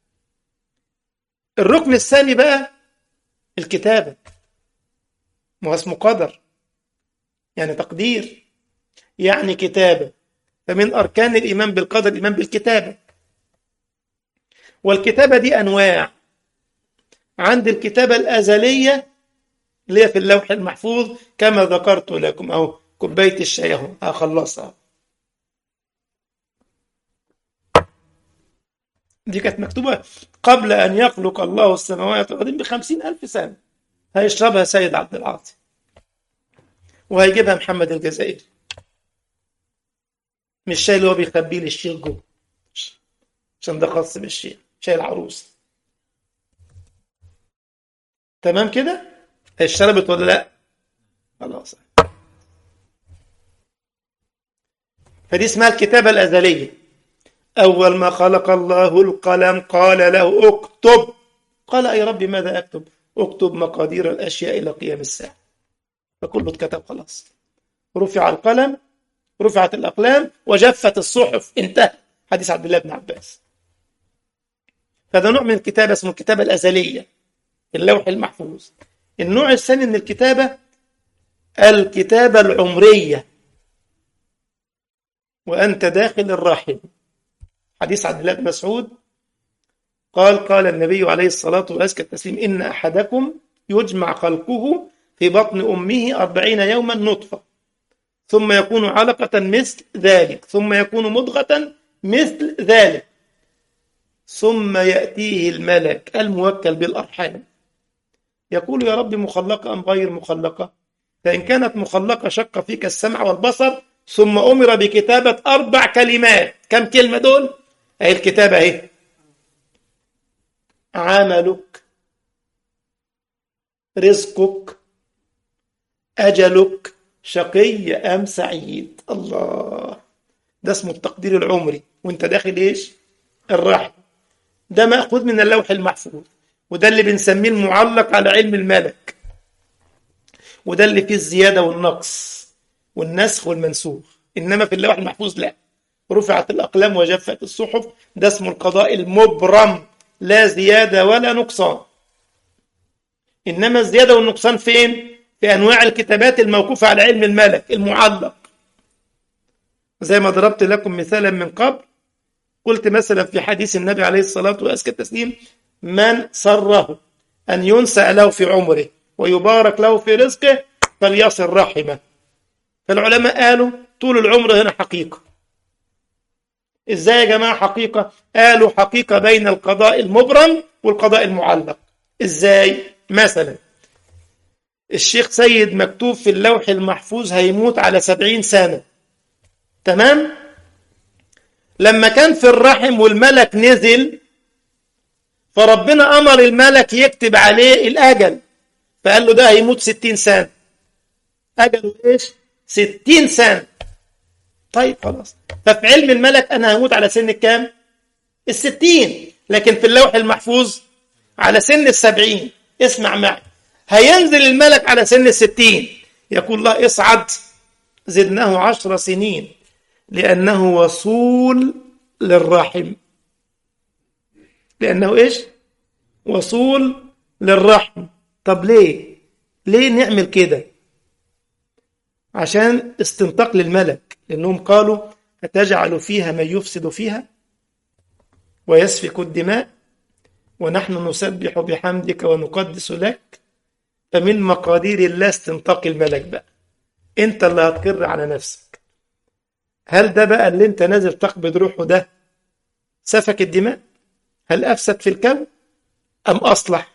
A: الركن الثاني بقى الكتابة ما هو اسمه قدر يعني تقدير يعني كتابة فمن أركان الإيمان بالقدر الإيمان بالكتابة والكتابة دي أنواع عند الكتابة الأزلية اللي هي في اللوح المحفوظ كما ذكرت لكم أو كوباية الشاي أهو هخلصها دي كانت مكتوبة قبل أن يخلق الله السماوات والأرض بخمسين ألف سنة هيشربها سيد عبد العاطي وهيجيبها محمد الجزائري مش الشاي اللي هو بيخبيه للشيخ جوه عشان ده خاص بالشيخ شاي العروس تمام كده اشربت ولا لا خلاص فدي اسمها الكتابة الأزلية أول ما خلق الله القلم قال له اكتب قال أي ربي ماذا أكتب اكتب مقادير الأشياء إلى قيام الساعة فكله اتكتب خلاص رفع القلم رفعت الأقلام وجفت الصحف انتهى حديث عبد الله بن عباس فهذا نوع من الكتابة اسمه الكتابة الأزلية اللوح المحفوظ النوع الثاني من الكتابة الكتابة العمرية وأنت داخل الرحم حديث عبد الله بن مسعود قال قال النبي عليه الصلاة وأزكى التسليم إن أحدكم يجمع خلقه في بطن أمه أربعين يوما نطفة ثم يكون علقة مثل ذلك ثم يكون مضغة مثل ذلك ثم يأتيه الملك الموكل بالأرحام يقول يا رب مخلقة أم غير مخلقة فإن كانت مخلقة شق فيك السمع والبصر ثم أمر بكتابة أربع كلمات كم كلمة دول؟ أهي الكتابة أهي عملك رزقك أجلك شقي أم سعيد الله ده اسمه التقدير العمري وانت داخل ايش الرحم ده مأخوذ من اللوح المحفوظ وده اللي بنسميه المعلق على علم الملك وده اللي فيه الزيادة والنقص والنسخ والمنسوخ إنما في اللوح المحفوظ لا رفعت الأقلام وجفت الصحف ده اسمه القضاء المبرم لا زيادة ولا نقصان إنما الزيادة والنقصان فين؟ في أنواع الكتابات الموقوفة على علم الملك المعلق زي ما ضربت لكم مثالا من قبل قلت مثلا في حديث النبي عليه الصلاة وأزكى التسليم من سره أن ينسأ له في عمره ويبارك له في رزقه فليصل رحمه فالعلماء قالوا طول العمر هنا حقيقة ازاي يا جماعة حقيقة قالوا حقيقة بين القضاء المبرم والقضاء المعلق ازاي مثلا الشيخ سيد مكتوب في اللوح المحفوظ هيموت على سبعين سنة تمام لما كان في الرحم والملك نزل فربنا أمر الملك يكتب عليه الأجل فقال له ده هيموت ستين سنة أجله إيش ستين سنة طيب خلاص ففي علم الملك أنا هموت على سن كام الستين لكن في اللوح المحفوظ على سن السبعين اسمع معي هينزل الملك على سن الستين يقول الله اصعد زدناه عشر سنين لأنه وصول للرحم لأنه إيش وصول للرحم طب ليه ليه نعمل كده عشان استنطاق للملك لأنهم قالوا أتجعل فيها من يفسد فيها ويسفك الدماء ونحن نسبح بحمدك ونقدس لك فمن مقادير الله استنطاق الملك بقى انت اللي هتقر على نفسك هل ده بقى اللي انت نازل تقبض روحه ده سفك الدماء هل أفسد في الكون أم أصلح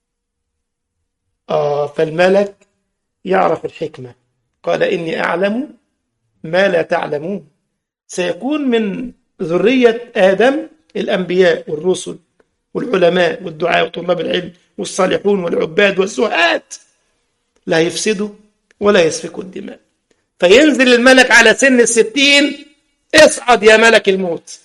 A: آه فالملك يعرف الحكمة قال إني أعلم ما لا تعلمون سيكون من ذرية آدم الأنبياء والرسل والعلماء والدعاء وطلاب العلم والصالحون والعباد والزهاد لا يفسدوا ولا يسفكوا الدماء فينزل الملك على سن الستين اصعد يا ملك الموت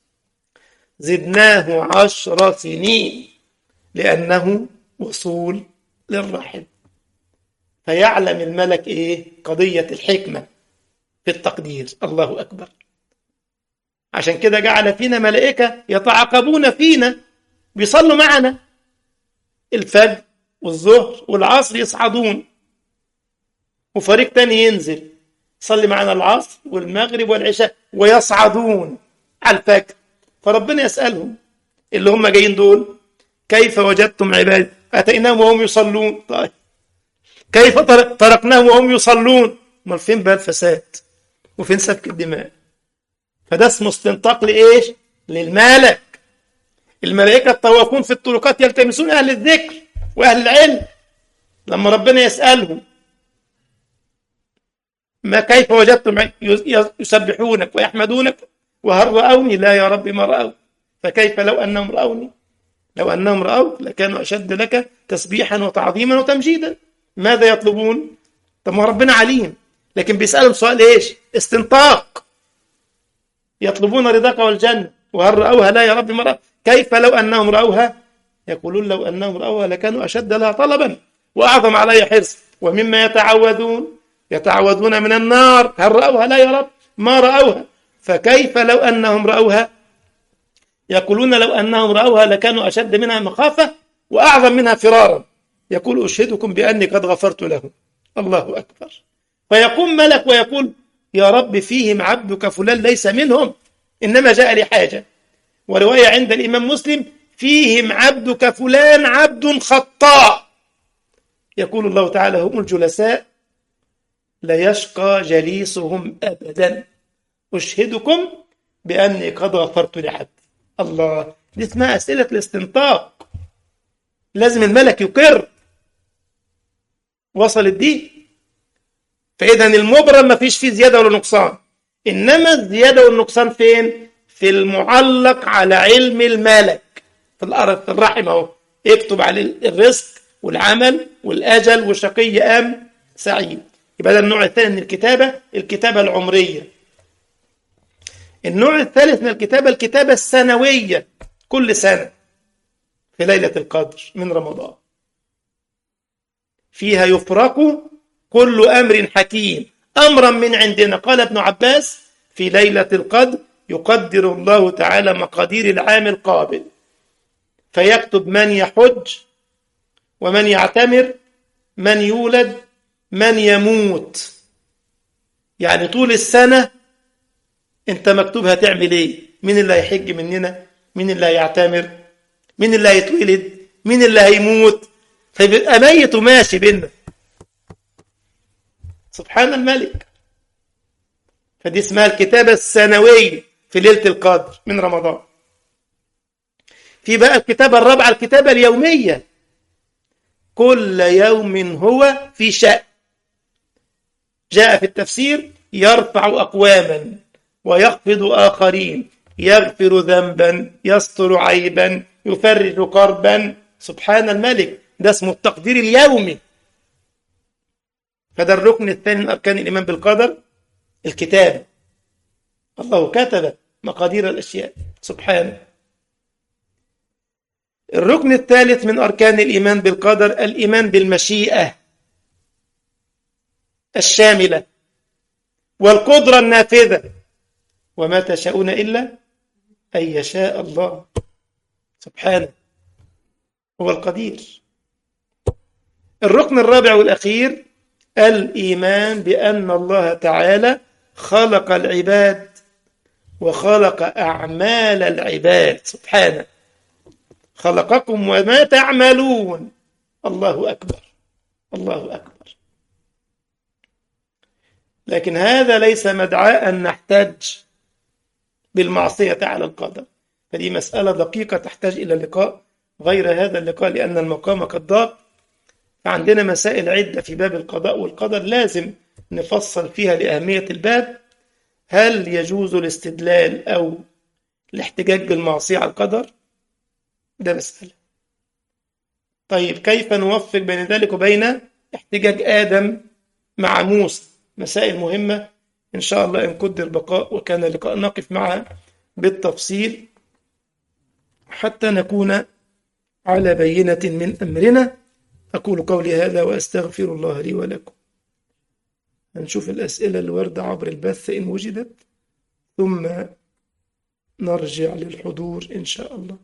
A: زدناه عشر سنين لأنه وصول للرحم فيعلم الملك إيه قضية الحكمة في التقدير الله أكبر عشان كده جعل فينا ملائكة يتعاقبون فينا بيصلوا معنا الفجر والظهر والعصر يصعدون وفريق تاني ينزل صلي معنا العصر والمغرب والعشاء ويصعدون على الفجر فربنا يسألهم اللي هم جايين دول كيف وجدتم عبادي أتيناهم وهم يصلون طيب كيف تركناهم وهم يصلون امال فين بقى الفساد وفين سفك الدماء فده اسمه استنطاق لإيش للملك الملائكة الطوافون في الطرقات يلتمسون أهل الذكر وأهل العلم لما ربنا يسألهم ما كيف وجدتم يسبحونك ويحمدونك وهل رأوني لا يا رب ما رأوا فكيف لو أنهم رأوني لو أنهم رأوك لكانوا أشد لك تسبيحا وتعظيما وتمجيدا ماذا يطلبون طب ما ربنا عليم لكن بيسألهم سؤال إيش استنطاق يطلبون رضاك والجنة وهل رأوها لا يا رب ما رأوا كيف لو أنهم رأوها يقولون لو أنهم رأوها لكانوا أشد لها طلبا وأعظم علي حرص ومما يتعوذون يتعوذون من النار هل رأوها لا يا رب ما رأوها فكيف لو أنهم رأوها يقولون لو أنهم رأوها لكانوا أشد منها مخافة وأعظم منها فرارا يقول أشهدكم بأني قد غفرت لهم الله أكبر فيقوم ملك ويقول يا رب فيهم عبدك فلان ليس منهم إنما جاء لحاجة ورواية عند الإمام مسلم فيهم عبدك فلان عبد خطاء يقول الله تعالى هم الجلساء لا يشقى جليسهم أبدا أشهدكم بأني قد غفرت لعبدي الله دي اسمها أسئلة الاستنطاق لازم الملك يقر وصلت دي فإذا المبرم ما فيش فيه زيادة ولا نقصان إنما الزيادة والنقصان فين؟ في المعلق على علم الملك في الأرض في الرحم أهو يكتب عليه الرزق والعمل والأجل وشقي أم سعيد يبقى ده النوع الثاني من الكتابة الكتابة العمرية النوع الثالث من الكتابة الكتابة السنوية كل سنة في ليلة القدر من رمضان فيها يفرق كل أمر حكيم أمرا من عندنا قال ابن عباس في ليلة القدر يقدر الله تعالى مقادير العام القابل فيكتب من يحج ومن يعتمر من يولد من يموت يعني طول السنة انت مكتوب هتعمل ايه مين اللي هيحج مننا مين اللي هيعتمر مين اللي هيتولد مين اللي هيموت فيبقى ميت وماشي بينا سبحان الملك فدي اسمها الكتابة السنوية في ليلة القدر من رمضان في بقى الكتابة الرابعة الكتابة اليومية كل يوم هو في شأن جاء في التفسير يرفع أقواما ويخفض آخرين يغفر ذنبا يستر عيبا يفرج كربا سبحان الملك ده اسمه التقدير اليومي فده الركن الثاني من أركان الإيمان بالقدر الكتاب الله كتب مقادير الأشياء سبحانه الركن الثالث من أركان الإيمان بالقدر الإيمان بالمشيئة الشاملة والقدرة النافذة وما تشاءون إلا أن يشاء الله سبحانه هو القدير الركن الرابع والأخير الإيمان بأن الله تعالى خلق العباد وخلق أعمال العباد سبحانه خلقكم وما تعملون الله أكبر الله أكبر لكن هذا ليس مدعاء أن نحتاج بالمعصية على القدر فدي مسألة دقيقة تحتاج إلى لقاء غير هذا اللقاء لأن المقام قد ضاق فعندنا مسائل عدة في باب القضاء والقدر لازم نفصل فيها لأهمية الباب هل يجوز الاستدلال أو الاحتجاج بالمعصية على القدر ده مسألة طيب كيف نوفق بين ذلك وبين احتجاج آدم مع موسى مسائل مهمة إن شاء الله إن قدر بقاء وكان لقاء نقف معها بالتفصيل حتى نكون على بينة من أمرنا أقول قولي هذا وأستغفر الله لي ولكم هنشوف الأسئلة الواردة عبر البث إن وجدت ثم نرجع للحضور إن شاء الله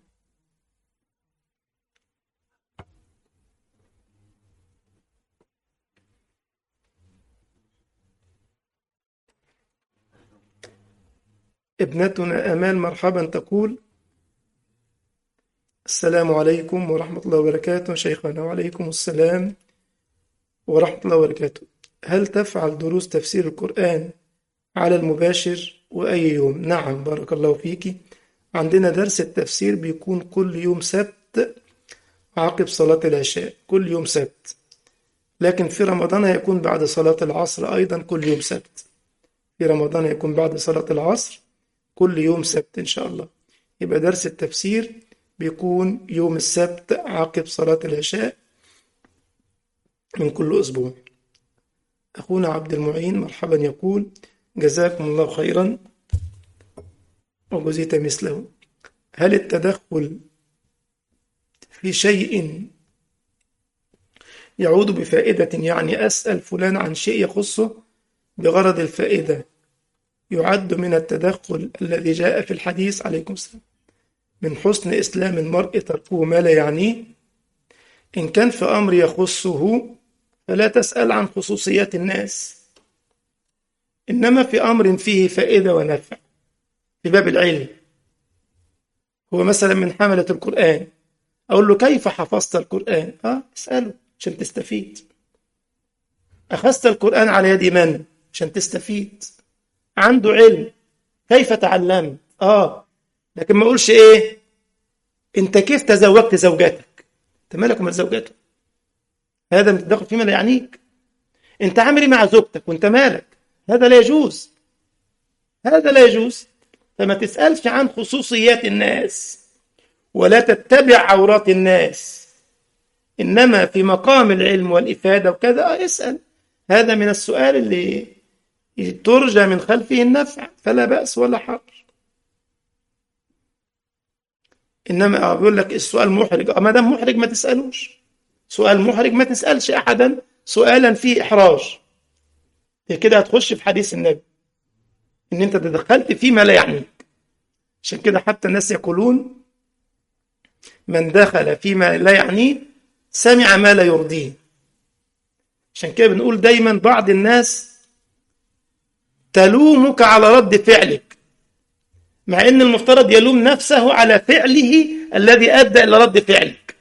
A: ابنتنا أمال مرحبا تقول السلام عليكم ورحمة الله وبركاته شيخنا وعليكم السلام ورحمة الله وبركاته هل تفعل دروس تفسير القرآن على المباشر وأي يوم نعم بارك الله فيك عندنا درس التفسير بيكون كل يوم سبت عقب صلاة العشاء كل يوم سبت لكن في رمضان هيكون بعد صلاة العصر أيضا كل يوم سبت في رمضان هيكون بعد صلاة العصر كل يوم سبت إن شاء الله يبقى درس التفسير بيكون يوم السبت عقب صلاة العشاء من كل أسبوع أخونا عبد المعين مرحبا يقول جزاكم الله خيرا وجزيت مثله هل التدخل في شيء يعود بفائدة يعني أسأل فلان عن شيء يخصه بغرض الفائدة يعد من التدخل الذي جاء في الحديث عليكم السلام من حسن إسلام المرء تركه ما لا يعنيه إن كان في أمر يخصه فلا تسأل عن خصوصيات الناس إنما في أمر فيه فائدة ونفع في باب العلم هو مثلا من حملة القرآن أقول له كيف حفظت القرآن آه اسأله عشان تستفيد أخذت القرآن على يد من عشان تستفيد عنده علم كيف تعلمت آه لكن ما أقولش إيه أنت كيف تزوجت زوجتك أنت مالك ومال زوجتك هذا أنت داخل فيما لا يعنيك أنت عامل إيه مع زوجتك وأنت مالك هذا لا يجوز هذا لا يجوز فما تسألش عن خصوصيات الناس ولا تتبع عورات الناس إنما في مقام العلم والإفادة وكذا اسأل هذا من السؤال اللي ترجى من خلفه النفع فلا بأس ولا حرج إنما بيقول لك السؤال محرج ما دام محرج ما تسألوش سؤال محرج ما تسألش أحدا سؤالا فيه إحراج كده هتخش في حديث النبي إن أنت تدخلت فيما لا يعنيك عشان كده حتى الناس يقولون من دخل فيما لا يعنيه سمع ما لا يرضيه عشان كده بنقول دايما بعض الناس تلومك على رد فعلك مع ان المفترض يلوم نفسه على فعله الذي ادى الى رد فعلك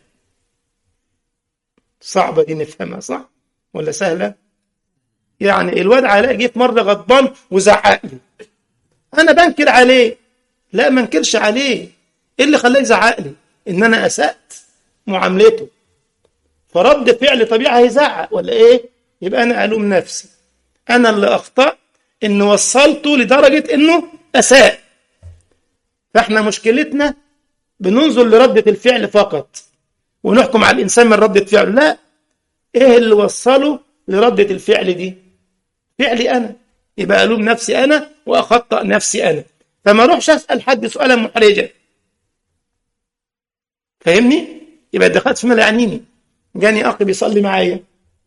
A: صعبه دي نفهمها صح ولا سهله يعني الواد علاء جه في مره غضبان وزعق لي انا بنكر عليه لا ما انكرش عليه ايه اللي خلاه يزعق لي ان انا اسات معاملته فرد فعل طبيعي هيزعق ولا ايه يبقى انا الوم نفسي انا اللي اخطات ان وصلته لدرجه انه اساء فاحنا مشكلتنا بننظر لردة الفعل فقط ونحكم على الانسان من ردة فعله لا ايه اللي وصله لردة الفعل دي فعلي انا يبقى الوم نفسي انا واخطأ نفسي انا فما اروحش اسال حد سؤالا محرجا فاهمني يبقى دخلت فيما لا يعنيني جاني اخي بيصلي معايا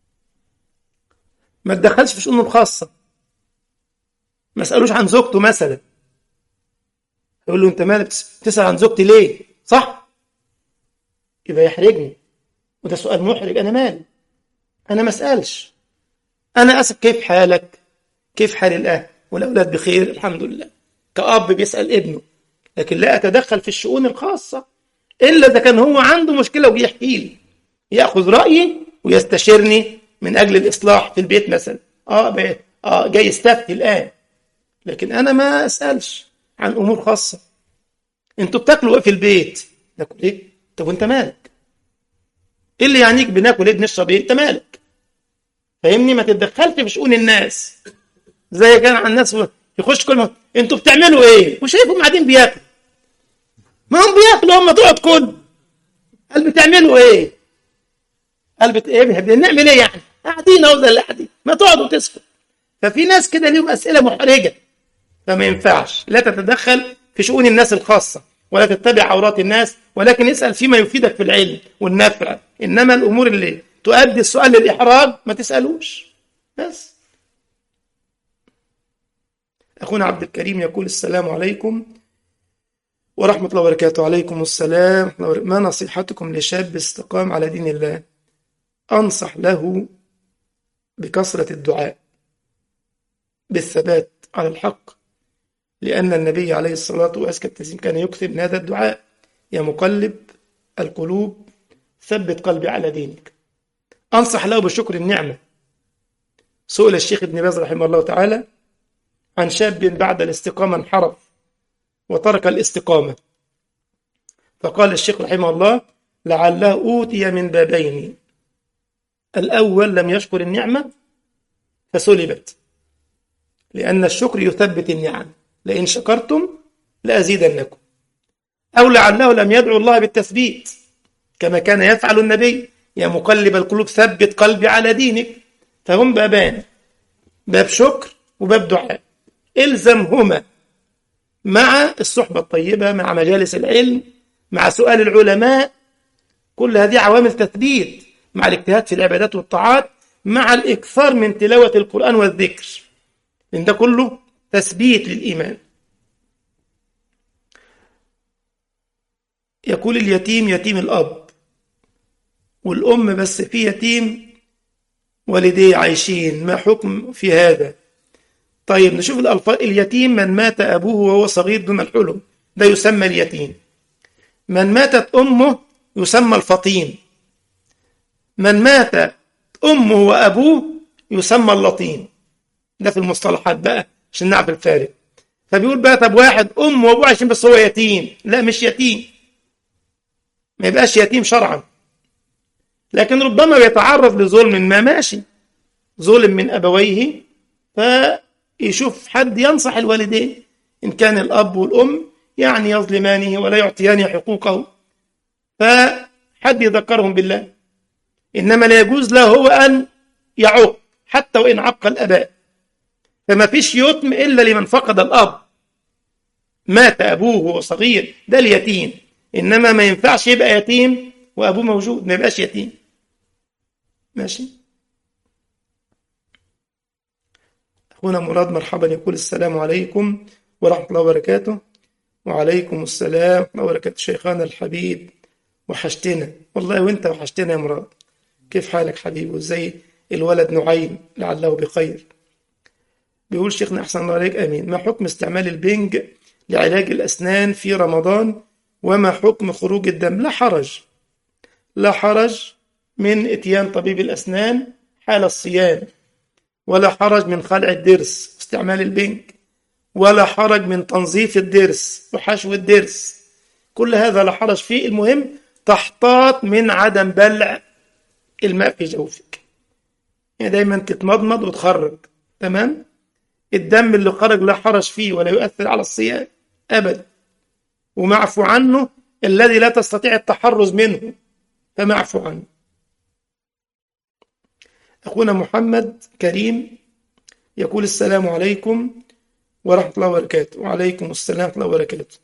A: ما تدخلش في شؤونه الخاصه ما اسالوش عن زوجته مثلا يقول له انت مالك بتسال عن زوجتي ليه صح يبقى يحرجني وده سؤال محرج انا مالي انا ما اسالش انا اسف كيف حالك كيف حال الاهل والاولاد بخير الحمد لله كأب بيسال ابنه لكن لا اتدخل في الشؤون الخاصه الا اذا كان هو عنده مشكله وجي يحكي لي ياخذ رايي ويستشيرني من اجل الاصلاح في البيت مثلا اه بي. اه جاي يستفتي الان لكن انا ما اسالش عن امور خاصه انتوا بتاكلوا ايه في البيت ناكل ايه طب وانت مالك ايه اللي يعنيك بناكل ايه بنشرب ايه انت مالك فاهمني ما تتدخلش في شؤون الناس زي كان عن الناس يخش كل ما انتوا بتعملوا ايه وشايفهم قاعدين بياكلوا ما هم بياكلوا هم تقعد كل قال بتعملوا ايه قال بت... ايه بنعمل ايه يعني قاعدين اهو زي اللي قاعدين ما تقعدوا تسكت ففي ناس كده ليهم اسئله محرجه فما ينفعش لا تتدخل في شؤون الناس الخاصه ولا تتبع عورات الناس ولكن اسال فيما يفيدك في العلم والنفع انما الامور اللي تؤدي السؤال للاحراج ما تسالوش بس اخونا عبد الكريم يقول السلام عليكم ورحمة الله وبركاته عليكم السلام ما نصيحتكم لشاب استقام على دين الله أنصح له بكثرة الدعاء بالثبات على الحق لأن النبي عليه الصلاة والسلام كان يكثر من هذا الدعاء يا مقلب القلوب ثبت قلبي على دينك أنصح له بشكر النعمة سئل الشيخ ابن باز رحمه الله تعالى عن شاب بعد الاستقامة انحرف وترك الاستقامة فقال الشيخ رحمه الله لعله أوتي من بابين الأول لم يشكر النعمة فسلبت لأن الشكر يثبت النعم لئن شكرتم لأزيدنكم أو لعله لم يدعو الله بالتثبيت كما كان يفعل النبي يا مقلب القلوب ثبت قلبي على دينك فهم بابان باب شكر وباب دعاء الزمهما مع الصحبة الطيبة مع مجالس العلم مع سؤال العلماء كل هذه عوامل تثبيت مع الاجتهاد في العبادات والطاعات مع الإكثار من تلاوة القرآن والذكر إن ده كله تثبيت للإيمان يقول اليتيم يتيم الأب والأم بس في يتيم والديه عايشين ما حكم في هذا طيب نشوف الألفاظ اليتيم من مات أبوه وهو صغير دون الحلم ده يسمى اليتيم من ماتت أمه يسمى الفطين من مات أمه وأبوه يسمى اللطين ده في المصطلحات بقى عشان نعرف الفارق فبيقول بقى طب واحد أمه وأبوه عشان بس هو يتيم لا مش يتيم ما يبقاش يتيم شرعا لكن ربما بيتعرض لظلم ما ماشي ظلم من أبويه فيشوف حد ينصح الوالدين إن كان الأب والأم يعني يظلمانه ولا يعطيانه حقوقه فحد يذكرهم بالله إنما لا يجوز له هو أن يعق حتى وإن عق الأباء فما فيش يتم إلا لمن فقد الأب مات أبوه وهو صغير ده اليتيم إنما ما ينفعش يبقى يتيم وأبوه موجود ما يبقاش يتيم ماشي أخونا مراد مرحبا يقول السلام عليكم ورحمة الله وبركاته وعليكم السلام ورحمة الله وبركاته شيخنا الحبيب وحشتنا والله وانت وحشتنا يا مراد كيف حالك حبيبي وازاي الولد نعيم لعله بخير بيقول شيخنا أحسن الله عليك أمين ما حكم استعمال البنج لعلاج الأسنان في رمضان وما حكم خروج الدم لا حرج لا حرج من اتيان طبيب الأسنان حال الصيام ولا حرج من خلع الضرس واستعمال البنج ولا حرج من تنظيف الضرس وحشو الضرس كل هذا لا حرج فيه المهم تحتاط من عدم بلع الماء في جوفك يعني دايما تتمضمض وتخرج تمام الدم اللي خرج لا حرج فيه ولا يؤثر على الصيام أبدا ومعفو عنه الذي لا تستطيع التحرز منه فمعفو عنه أخونا محمد كريم يقول السلام عليكم ورحمة الله وبركاته وعليكم السلام ورحمة الله وبركاته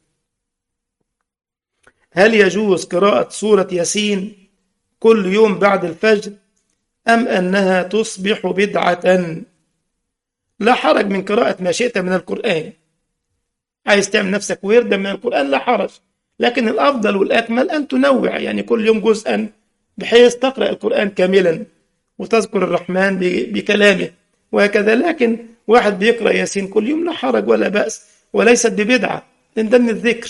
A: هل يجوز قراءة سورة ياسين كل يوم بعد الفجر أم أنها تصبح بدعة لا حرج من قراءة ما شئت من القرآن عايز تعمل نفسك وردا من القرآن لا حرج لكن الأفضل والأكمل أن تنوع يعني كل يوم جزءا بحيث تقرأ القرآن كاملا وتذكر الرحمن بكلامه وهكذا لكن واحد بيقرأ ياسين كل يوم لا حرج ولا بأس وليست ببدعة لأن ده من الذكر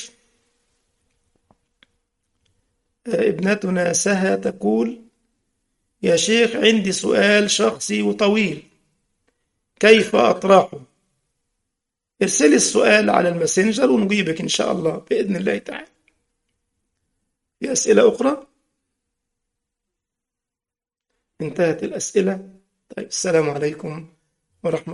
A: ابنتنا سهى تقول يا شيخ عندي سؤال شخصي وطويل كيف أطرحه ارسلي السؤال على الماسنجر ونجيبك إن شاء الله بإذن الله تعالى في أسئلة أخرى انتهت الأسئلة طيب السلام عليكم ورحمة